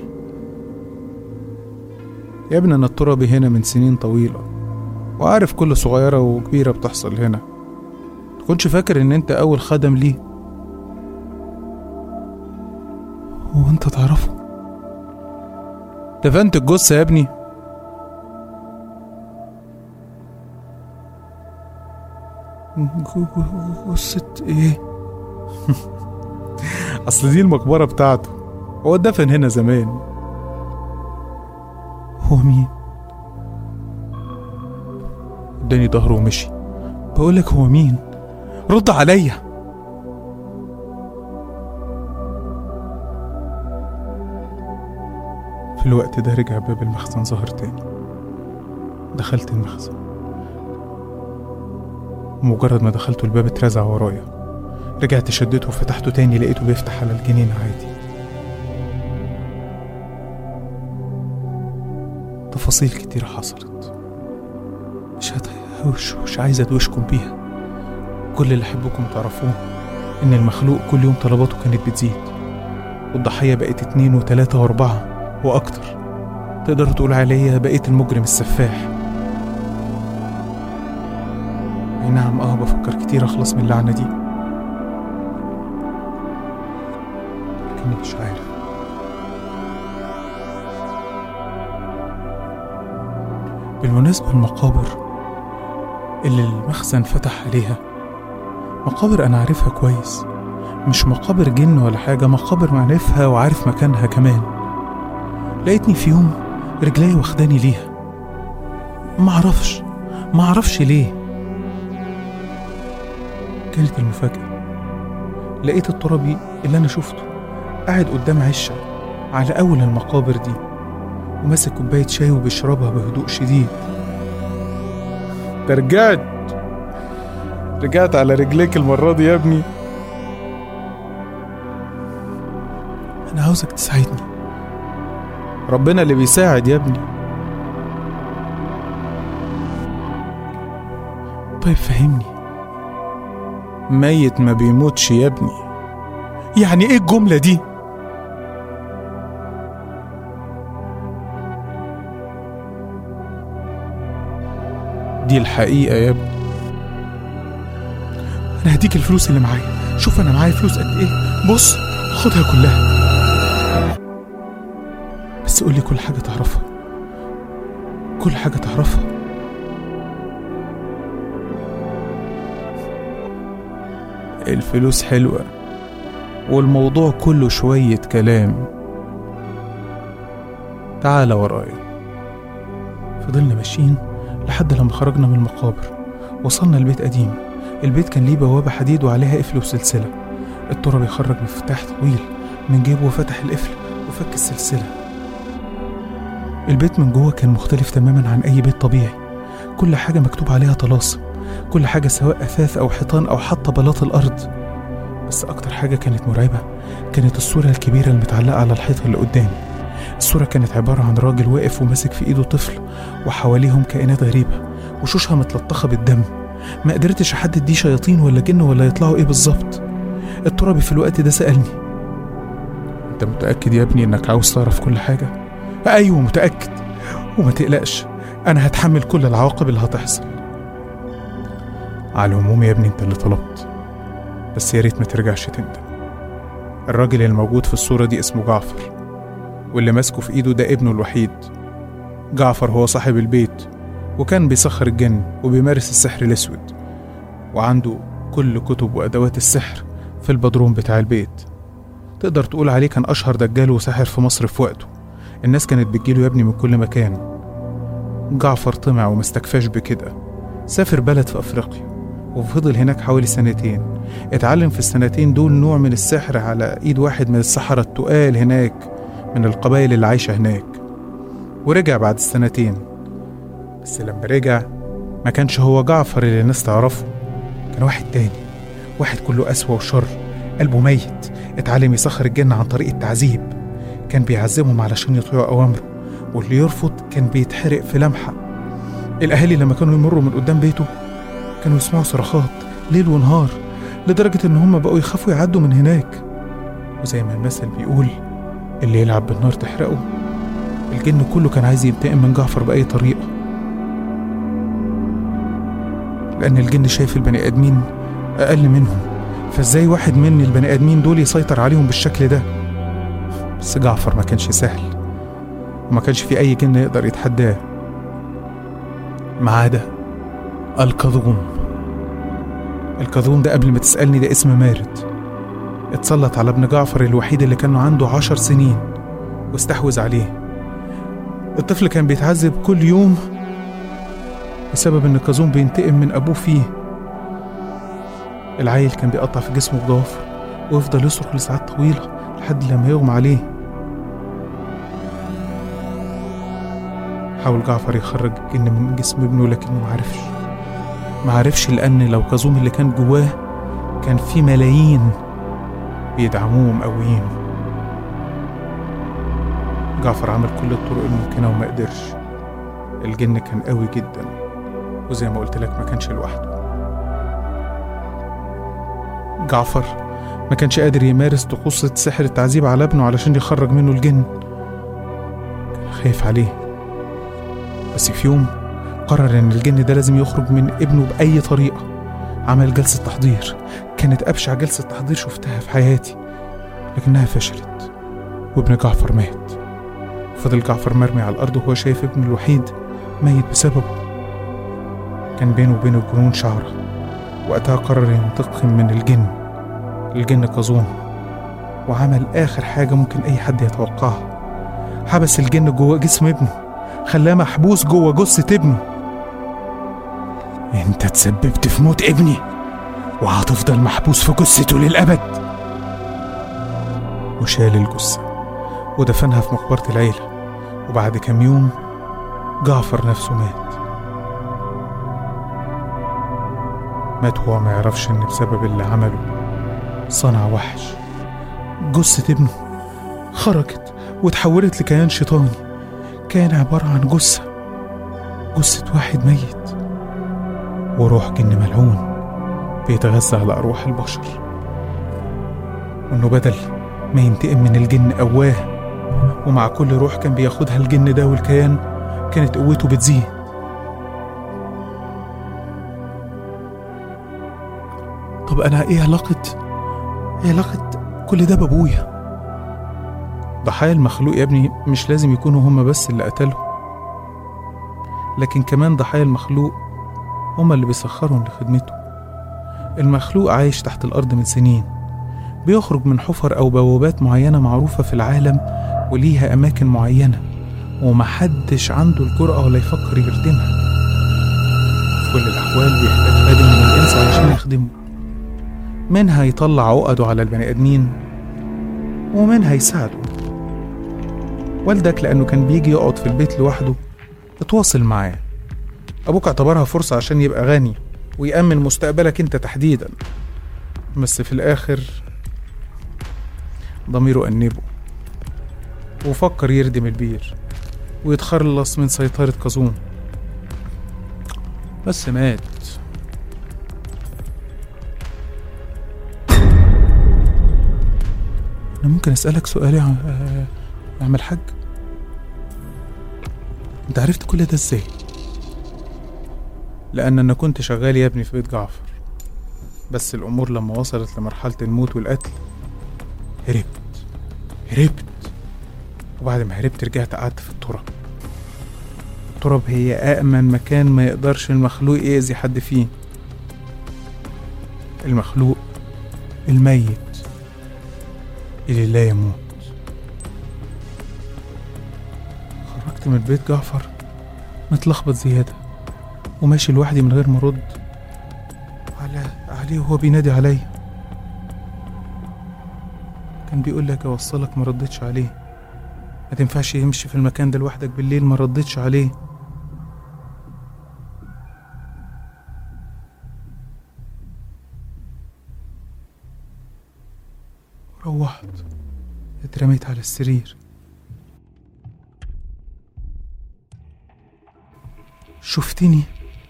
يا ابني انا التربي هنا من سنين طويلة وعارف كل صغيرة وكبيرة بتحصل هنا تكونش فاكر ان انت اول خدم ليه هو انت تعرفه دفنت الجثة يا ابني جثة ايه اصل دي المقبرة بتاعته هو اتدفن هنا زمان هو مين اداني ظهره ومشي بقولك هو مين رد عليا في الوقت ده رجع باب المخزن ظهر تاني دخلت المخزن ومجرد ما دخلته الباب اترزع ورايا رجعت شدته وفتحته تاني لقيته بيفتح على الجنينة عادي تفاصيل كتيرة حصلت مش هتهوش مش عايز ادوشكم بيها كل اللي احبكم تعرفوه ان المخلوق كل يوم طلباته كانت بتزيد والضحية بقت اتنين وتلاتة واربعة واكتر تقدروا تقول عليا بقيت المجرم السفاح اي نعم اه بفكر كتير اخلص من اللعنة دي لكني مش عارف بالمناسبة المقابر اللي المخزن فتح عليها مقابر أنا عارفها كويس مش مقابر جن ولا حاجة مقابر معرفها وعارف مكانها كمان لقيتني في يوم رجلي واخداني ليها معرفش معرفش ليه كانت المفاجأة لقيت الترابي اللي أنا شفته قاعد قدام عشة على أول المقابر دي وماسك كوباية شاي وبيشربها بهدوء شديد ده رجعت رجعت على رجليك المرة دي يا ابني أنا عاوزك تساعدني ربنا اللي بيساعد يا ابني طيب فهمني ميت ما بيموتش يا ابني يعني ايه الجملة دي؟ دي الحقيقة يا ابني أنا هديك الفلوس اللي معايا شوف أنا معايا فلوس قد إيه بص خدها كلها بس قولي كل حاجة تعرفها كل حاجة تعرفها الفلوس حلوة والموضوع كله شوية كلام تعال ورايا فضلنا ماشيين لحد لما خرجنا من المقابر وصلنا لبيت قديم البيت كان ليه بوابة حديد وعليها قفل وسلسلة التربي خرج مفتاح طويل من جيبه وفتح القفل وفك السلسلة البيت من جوه كان مختلف تماما عن أي بيت طبيعي كل حاجة مكتوب عليها طلاسم كل حاجة سواء أثاث أو حيطان أو حتى بلاط الأرض بس أكتر حاجة كانت مرعبة كانت الصورة الكبيرة المتعلقة على الحيطة اللي قدامي الصورة كانت عبارة عن راجل واقف وماسك في إيده طفل وحواليهم كائنات غريبة وشوشها متلطخة بالدم ما قدرتش أحدد دي شياطين ولا جن ولا يطلعوا إيه بالظبط التربي في الوقت ده سألني أنت متأكد يا ابني إنك عاوز تعرف كل حاجة؟ أيوه متأكد وما تقلقش أنا هتحمل كل العواقب اللي هتحصل على العموم يا ابني أنت اللي طلبت بس يا ريت ما ترجعش تندم الراجل الموجود في الصورة دي اسمه جعفر واللي ماسكه في ايده ده ابنه الوحيد جعفر هو صاحب البيت وكان بيسخر الجن وبيمارس السحر الاسود وعنده كل كتب وادوات السحر في البدروم بتاع البيت تقدر تقول عليه كان اشهر دجال وساحر في مصر في وقته الناس كانت بتجيله يا ابني من كل مكان جعفر طمع ومستكفاش بكده سافر بلد في افريقيا وفضل هناك حوالي سنتين اتعلم في السنتين دول نوع من السحر على ايد واحد من السحرة التقال هناك من القبائل اللي عايشة هناك ورجع بعد السنتين بس لما رجع ما كانش هو جعفر اللي الناس تعرفه كان واحد تاني واحد كله قسوة وشر قلبه ميت اتعلم يسخر الجن عن طريق التعذيب كان بيعذبهم علشان يطيعوا أوامره واللي يرفض كان بيتحرق في لمحة الأهالي لما كانوا يمروا من قدام بيته كانوا يسمعوا صرخات ليل ونهار لدرجة إن هم بقوا يخافوا يعدوا من هناك وزي ما المثل بيقول اللي يلعب بالنار تحرقه الجن كله كان عايز ينتقم من جعفر بأي طريقة لأن الجن شايف البني آدمين أقل منهم فإزاي واحد من البني آدمين دول يسيطر عليهم بالشكل ده بس جعفر ما كانش سهل وما كانش في أي جن يقدر يتحداه ما عدا الكظوم الكظوم ده قبل ما تسألني ده اسم مارد اتسلط على ابن جعفر الوحيد اللي كان عنده عشر سنين واستحوذ عليه الطفل كان بيتعذب كل يوم بسبب ان كازوم بينتقم من ابوه فيه العيل كان بيقطع في جسمه بضوافر ويفضل يصرخ لساعات طويلة لحد لما يغمى عليه حاول جعفر يخرج الجن من جسم ابنه لكنه معرفش معرفش لأن لو كازوم اللي كان جواه كان في ملايين بيدعموه ومقويينه جعفر عمل كل الطرق الممكنة وما قدرش الجن كان قوي جدا وزي ما قلت لك ما كانش لوحده جعفر ما كانش قادر يمارس طقوس سحر التعذيب على ابنه علشان يخرج منه الجن كان خايف عليه بس في يوم قرر ان الجن ده لازم يخرج من ابنه بأي طريقة عمل جلسة تحضير كانت أبشع جلسة تحضير شفتها في حياتي لكنها فشلت وابن جعفر مات فضل جعفر مرمي على الأرض وهو شايف ابنه الوحيد ميت بسببه كان بينه وبين الجنون شعرة وقتها قرر ينتقم من الجن الجن كظوم وعمل آخر حاجة ممكن أي حد يتوقعها حبس الجن جوه جسم ابنه خلاه محبوس جوه جثة ابنه انت تسببت في موت ابني وهتفضل محبوس في جثته للأبد وشال الجثة ودفنها في مقبرة العيلة وبعد كام يوم جعفر نفسه مات مات وهو ما يعرفش ان بسبب اللي عمله صنع وحش جثة ابنه خرجت وتحولت لكيان شيطاني كان عبارة عن جثة جثة واحد ميت وروح جن ملعون بيتغذى على أرواح البشر وإنه بدل ما ينتقم من الجن قواه ومع كل روح كان بياخدها الجن ده والكيان كانت قوته بتزيد طب أنا إيه علاقة إيه علاقة كل ده بأبويا ضحايا المخلوق يا ابني مش لازم يكونوا هما بس اللي قتلهم لكن كمان ضحايا المخلوق هما اللي بيسخرهم لخدمته المخلوق عايش تحت الأرض من سنين بيخرج من حفر أو بوابات معينة معروفة في العالم وليها أماكن معينة ومحدش عنده الجرأة ولا يفكر يردمها في كل الأحوال بيحتاج خادم من الإنس علشان يخدمه منها يطلع عقده على البني آدمين ومنها يساعده والدك لأنه كان بيجي يقعد في البيت لوحده اتواصل معاه أبوك اعتبرها فرصة عشان يبقى غني ويأمن مستقبلك أنت تحديدا بس في الآخر ضميره أنبه وفكر يردم البير ويتخلص من سيطرة كازون بس مات أنا ممكن أسألك سؤال يا عم- آه، يا عم الحاج أنت عرفت كل ده إزاي؟ لأن أنا كنت شغال يا ابني في بيت جعفر بس الأمور لما وصلت لمرحلة الموت والقتل هربت هربت وبعد ما هربت رجعت قعدت في التراب التراب هي أأمن مكان ما يقدرش المخلوق يأذي حد فيه المخلوق الميت اللي لا يموت خرجت من بيت جعفر متلخبط زيادة وماشي لوحدي من غير ما أرد على عليه وهو بينادي عليا كان بيقول لك أوصلك ما ردتش عليه ما تنفعش يمشي في المكان ده لوحدك بالليل ما ردتش عليه روحت اترميت على السرير شفتني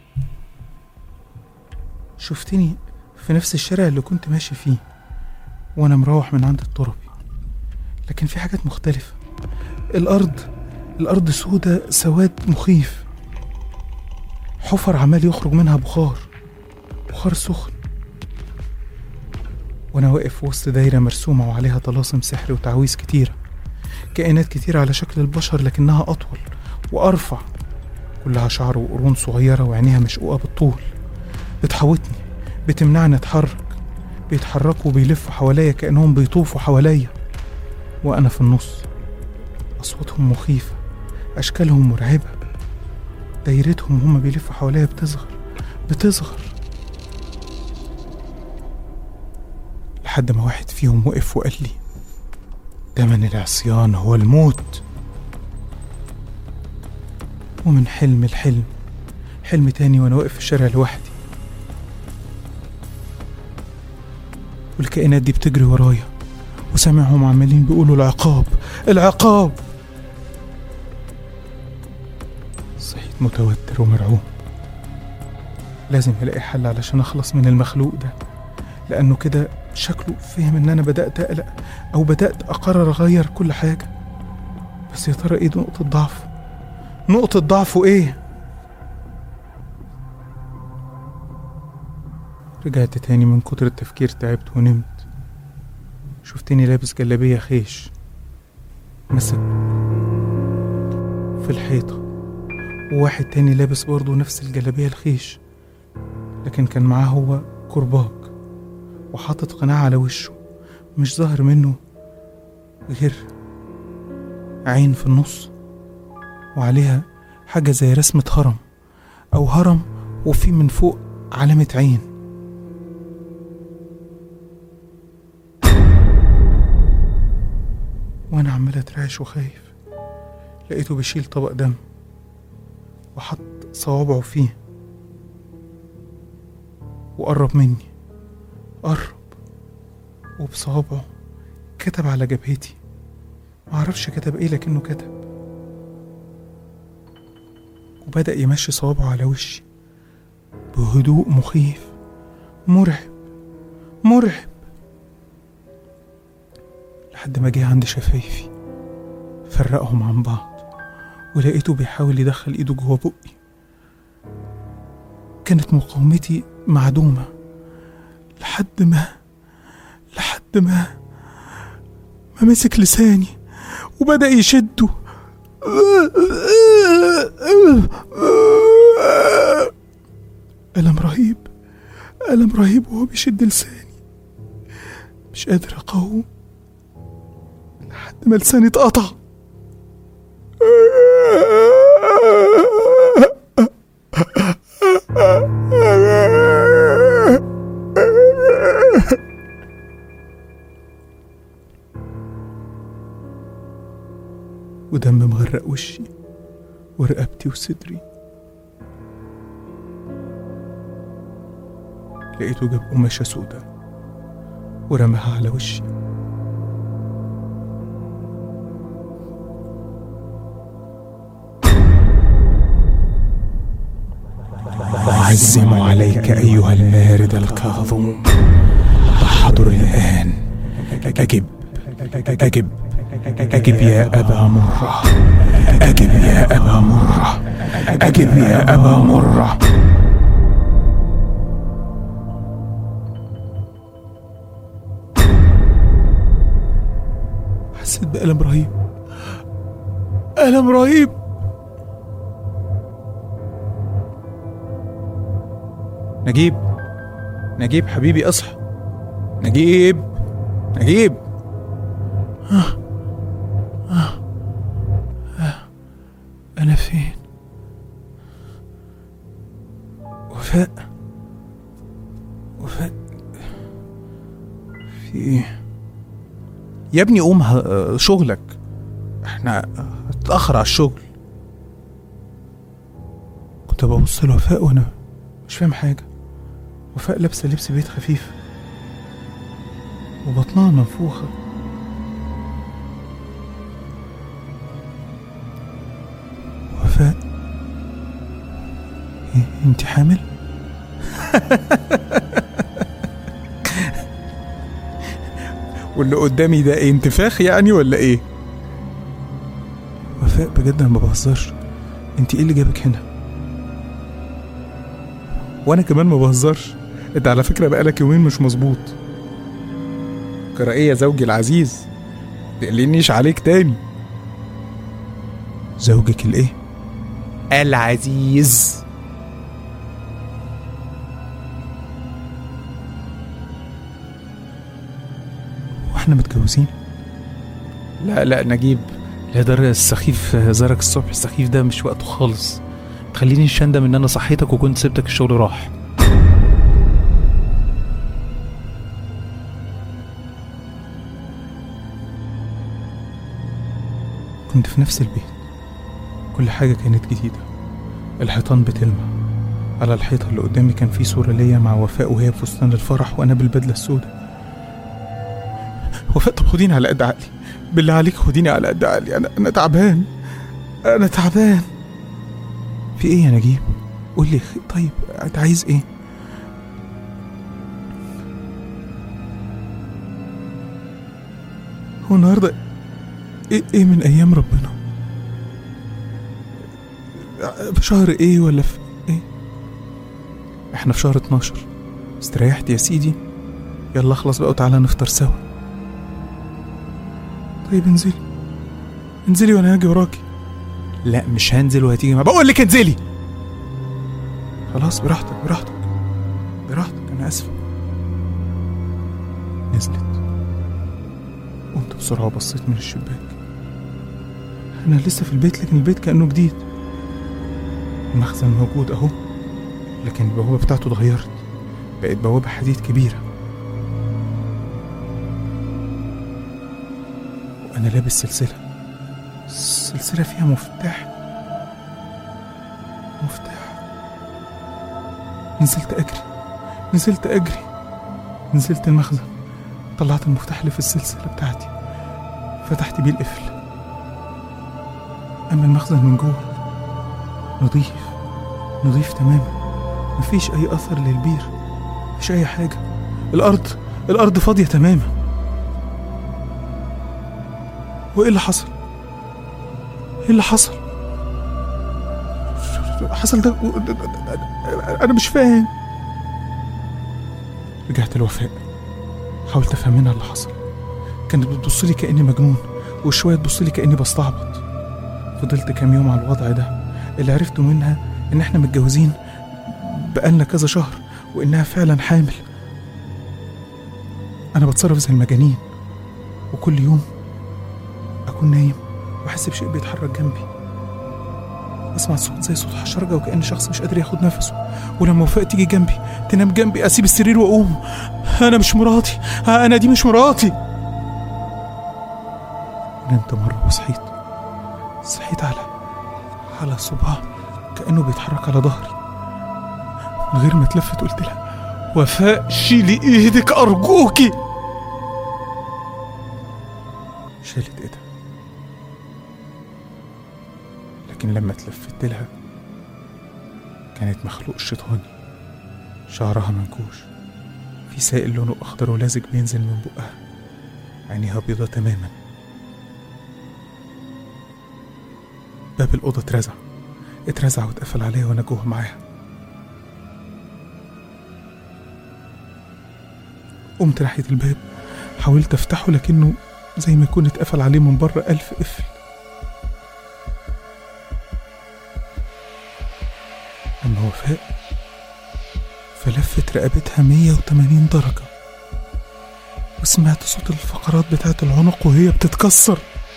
شفتني في نفس الشارع اللي كنت ماشي فيه وانا مروح من عند التربي لكن في حاجات مختلفة الأرض الأرض سودة سواد مخيف حفر عمال يخرج منها بخار بخار سخن وأنا واقف في وسط دايرة مرسومة وعليها طلاسم سحر وتعويذ كتيرة كائنات كتيرة على شكل البشر لكنها أطول وأرفع كلها شعر وقرون صغيرة وعينيها مشقوقة بالطول بتحوطني بتمنعني أتحرك بيتحركوا وبيلفوا حواليا كأنهم بيطوفوا حواليا وأنا في النص أصواتهم مخيفة أشكالهم مرعبة دايرتهم هما بيلفوا حواليا بتصغر بتصغر لحد ما واحد فيهم وقف وقال لي تمن العصيان هو الموت ومن حلم الحلم حلم تاني وانا واقف في الشارع لوحدي والكائنات دي بتجري ورايا وسامعهم عمالين بيقولوا العقاب العقاب صحيت متوتر ومرعوب لازم الاقي حل علشان اخلص من المخلوق ده لانه كده شكله فهم ان انا بدات اقلق او بدات اقرر اغير كل حاجه بس يا ترى ايه نقطه ضعفه نقطه ضعفه ايه رجعت تاني من كتر التفكير تعبت ونمت شفتني لابس جلابية خيش مسك في الحيطة وواحد تاني لابس برضه نفس الجلابية الخيش لكن كان معاه هو كرباج وحاطط قناع على وشه مش ظاهر منه غير عين في النص وعليها حاجة زي رسمة هرم أو هرم وفي من فوق علامة عين وأنا عمال أترعش وخايف لقيته بيشيل طبق دم وحط صوابعه فيه وقرب مني قرب وبصوابعه كتب على جبهتي معرفش كتب ايه لكنه كتب وبدأ يمشي صوابعه على وشي بهدوء مخيف مرعب مرعب لحد ما جه عند شفايفي فرقهم عن بعض ولقيته بيحاول يدخل ايده جوه بقي كانت مقاومتي معدومة لحد ما لحد ما ما مسك لساني وبدأ يشده ألم رهيب ألم رهيب وهو بيشد لساني مش قادر أقاوم لحد ما لساني اتقطع ودم مغرق وشي ورقبتي وصدري لقيته جاب قماشة سودا ورماها على وشي أعزم عليك أيها المارد الكاظم فاحضر الآن أجب أجب أجب يا أبا مرة أجب يا أبا مرة أجب يا أبا مرة حسيت بألم رهيب ألم رهيب نجيب نجيب حبيبي اصحى نجيب نجيب آه. آه. آه. أنا فين؟ وفاء وفاء في ايه؟ يا ابني قوم ه- شغلك احنا هتتأخر على الشغل كنت ببص لوفاء وانا مش فاهم حاجة وفاء لابسة لبس بيت خفيف وبطنها منفوخة وفاء إيه انت حامل؟ واللي قدامي ده ايه انتفاخ يعني ولا ايه؟ وفاء بجد انا ما بهزرش انت ايه اللي جابك هنا؟ وانا كمان ما بهزرش انت على فكره بقالك يومين مش مظبوط قرائية زوجي العزيز تقلنيش عليك تاني زوجك الايه العزيز واحنا متجوزين لا لا نجيب لا ده السخيف زرك الصبح السخيف ده مش وقته خالص تخليني شندم ان انا صحيتك وكنت سبتك الشغل راح كنت في نفس البيت كل حاجة كانت جديدة الحيطان بتلمع على الحيطة اللي قدامي كان في صورة ليا مع وفاء وهي بفستان الفرح وأنا بالبدلة السوداء وفاء طب خديني على قد عقلي بالله عليك خديني على قد عقلي أنا أنا تعبان أنا تعبان في إيه يا نجيب؟ قول لي طيب أنت عايز إيه؟ هو النهارده ايه ايه من ايام ربنا في شهر ايه ولا في ايه احنا في شهر 12 استريحت يا سيدي يلا اخلص بقى وتعالى نفطر سوا طيب انزلي انزلي وانا هاجي وراكي لا مش هنزل وهتيجي ما بقول لك انزلي خلاص براحتك براحتك براحتك انا اسف نزلت قمت بسرعة وبصيت من الشباك أنا لسه في البيت لكن البيت كأنه جديد المخزن موجود أهو لكن البوابة بتاعته اتغيرت بقت بوابة حديد كبيرة وأنا لابس سلسلة السلسلة فيها مفتاح مفتاح نزلت أجري نزلت أجري نزلت المخزن طلعت المفتاح اللي في السلسلة بتاعتي فتحت بيه القفل أما المخزن من جوه نظيف نظيف تماما مفيش أي أثر للبير مفيش أي حاجة الأرض الأرض فاضية تماما هو ايه اللي حصل ايه اللي حصل حصل ده انا مش فاهم رجعت لوفاء حاولت افهم منها اللي حصل كانت بتبص لي كاني مجنون وشويه تبص لي كاني بستعبط فضلت كام يوم على الوضع ده اللي عرفته منها ان احنا متجوزين بقالنا كذا شهر وانها فعلا حامل انا بتصرف زي المجانين وكل يوم اكون نايم واحس بشيء بيتحرك جنبي اسمع صوت زي صوت حشرجه وكأن شخص مش قادر ياخد نفسه ولما وفاء تيجي جنبي تنام جنبي اسيب السرير واقوم انا مش مراتي انا دي مش مراتي نمت مره وصحيت صحيت على على صباع كأنه بيتحرك على ظهري من غير ما اتلفت قلت لها وفاء شيلي ايدك ارجوكي شالت ايدها لكن لما اتلفت لها كانت مخلوق شيطاني شعرها منكوش في سائل لونه اخضر ولازق بينزل من بقها عينيها بيضة تماما باب الأوضة اترزع اترزع واتقفل عليا وانا جوه معاها قمت ناحية الباب حاولت افتحه لكنه زي ما يكون اتقفل عليه من بره ألف قفل أما وفاء فلفت رقبتها 180 درجة وسمعت صوت الفقرات بتاعت العنق وهي بتتكسر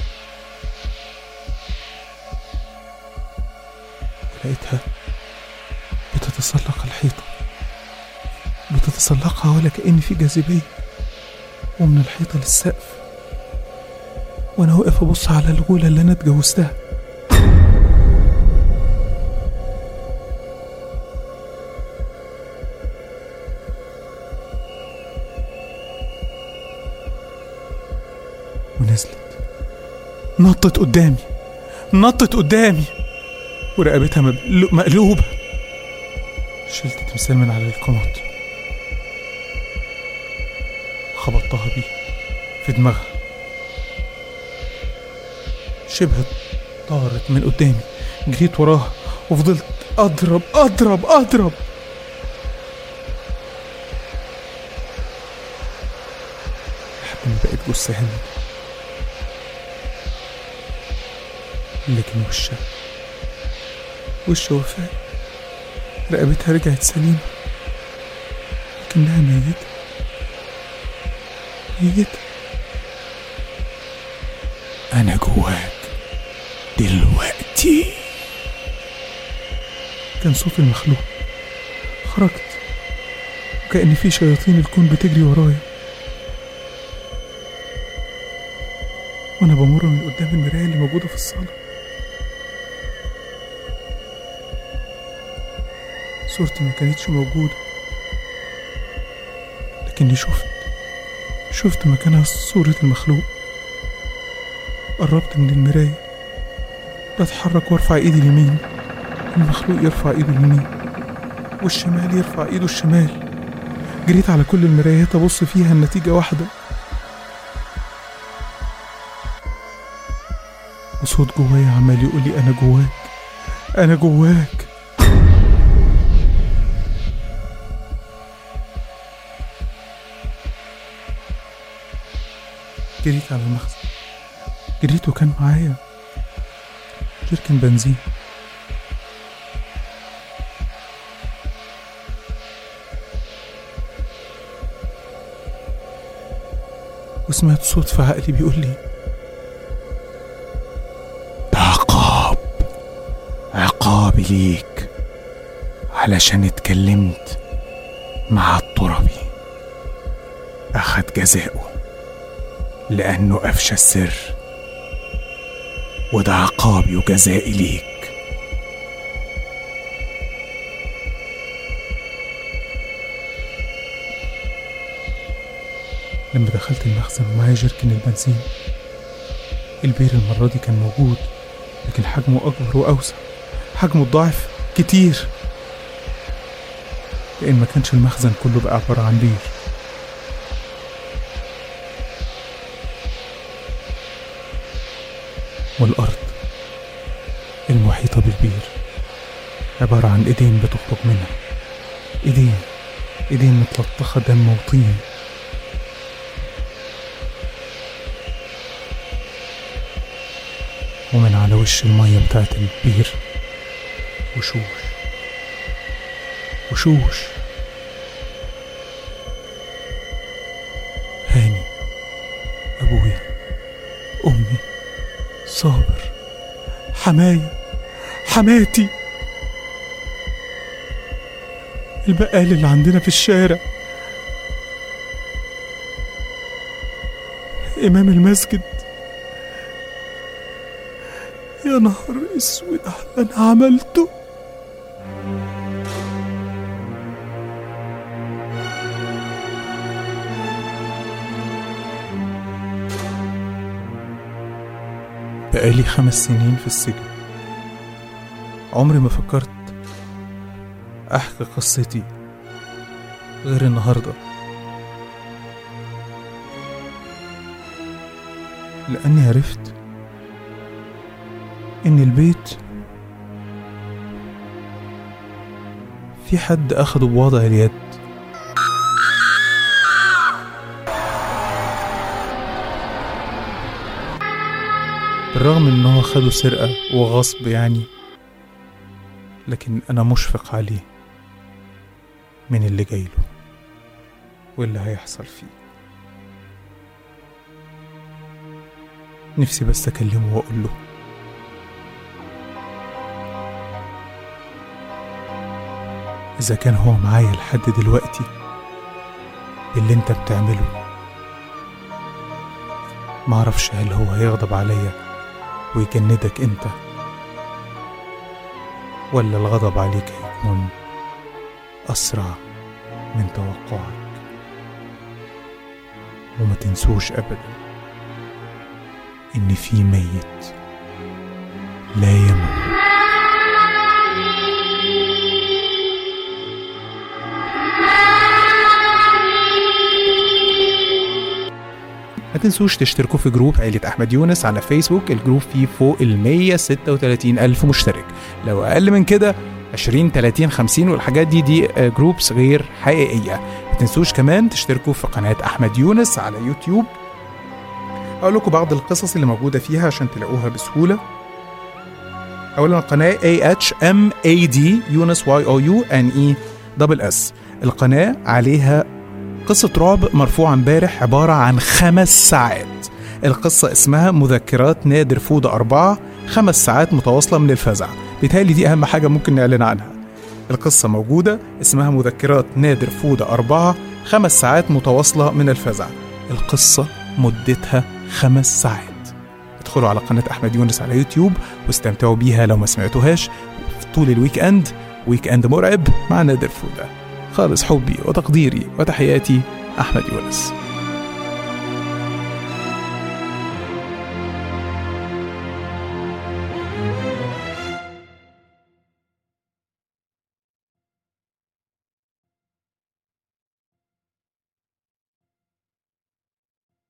لقيتها بتتسلق الحيطة بتتسلقها ولا كأن في جاذبية ومن الحيطة للسقف وأنا واقف أبص على الغولة اللي أنا اتجوزتها ونزلت نطت قدامي نطت قدامي ورقبتها مبلو- مقلوبة شلت تمثال من على الكومود خبطتها بيه في دماغها شبه طارت من قدامي جريت وراها وفضلت اضرب اضرب اضرب لحد ما بقيت جثة هند لكن وشها وش وفاء رقبتها رجعت سليمة لكنها ميتة ميتة أنا جواك دلوقتي كان صوت المخلوق خرجت وكأن في شياطين الكون بتجري ورايا وأنا بمر من قدام المراية اللي موجودة في الصالة صورتي ما كانتش موجودة لكني شفت شفت مكانها صورة المخلوق قربت من المراية بتحرك وارفع ايدي اليمين المخلوق يرفع ايده اليمين والشمال يرفع ايده الشمال جريت على كل المرايات ابص فيها النتيجة واحدة وصوت جوايا عمال يقول لي انا جواك انا جواك جريت على المخزن جريت وكان معايا جركن بنزين وسمعت صوت في عقلي بيقول لي ده عقاب عقابي ليك علشان اتكلمت مع التربي أخد جزاؤه لأنه أفشى السر وده عقابي وجزائي ليك لما دخلت المخزن ومعايا جركن البنزين البير المرة دي كان موجود لكن حجمه أكبر وأوسع حجمه ضعف كتير لأن ما كانش المخزن كله بقى عبارة عن بير والأرض المحيطة بالبير عبارة عن إيدين بتخرج منها إيدين إيدين متلطخة دم وطين ومن على وش المية بتاعت البير وشوش وشوش هاني أبويا أمي صابر حماية حماتي البقال اللي عندنا في الشارع إمام المسجد يا نهار اسود على اللي انا عملته بقالي خمس سنين في السجن عمري ما فكرت احكي قصتي غير النهارده لاني عرفت ان البيت في حد اخده بوضع اليد بالرغم ان هو خده سرقة وغصب يعني لكن انا مشفق عليه من اللي جايله واللي هيحصل فيه نفسي بس اكلمه واقول له إذا كان هو معايا لحد دلوقتي باللي أنت بتعمله معرفش هل هو هيغضب عليا ويجندك أنت ولا الغضب عليك هيكون أسرع من توقعك وما تنسوش أبدا إن في ميت لا يموت ما تنسوش تشتركوا في جروب عيلة أحمد يونس على فيسبوك الجروب فيه فوق ال 136 ألف مشترك لو أقل من كده 20 30 50 والحاجات دي دي آه، جروبس غير حقيقية ما تنسوش كمان تشتركوا في قناة أحمد يونس على يوتيوب أقول لكم بعض القصص اللي موجودة فيها عشان تلاقوها بسهولة أولا القناة AHMAD يونس Y O U N E دبل اس القناة عليها قصة رعب مرفوعة امبارح عبارة عن خمس ساعات القصة اسمها مذكرات نادر فودة أربعة خمس ساعات متواصلة من الفزع بيتهيألي دي أهم حاجة ممكن نعلن عنها القصة موجودة اسمها مذكرات نادر فودة أربعة خمس ساعات متواصلة من الفزع القصة مدتها خمس ساعات ادخلوا على قناة أحمد يونس على يوتيوب واستمتعوا بيها لو ما سمعتوهاش طول الويك أند ويك أند مرعب مع نادر فودة خالص حبي وتقديري وتحياتي أحمد يونس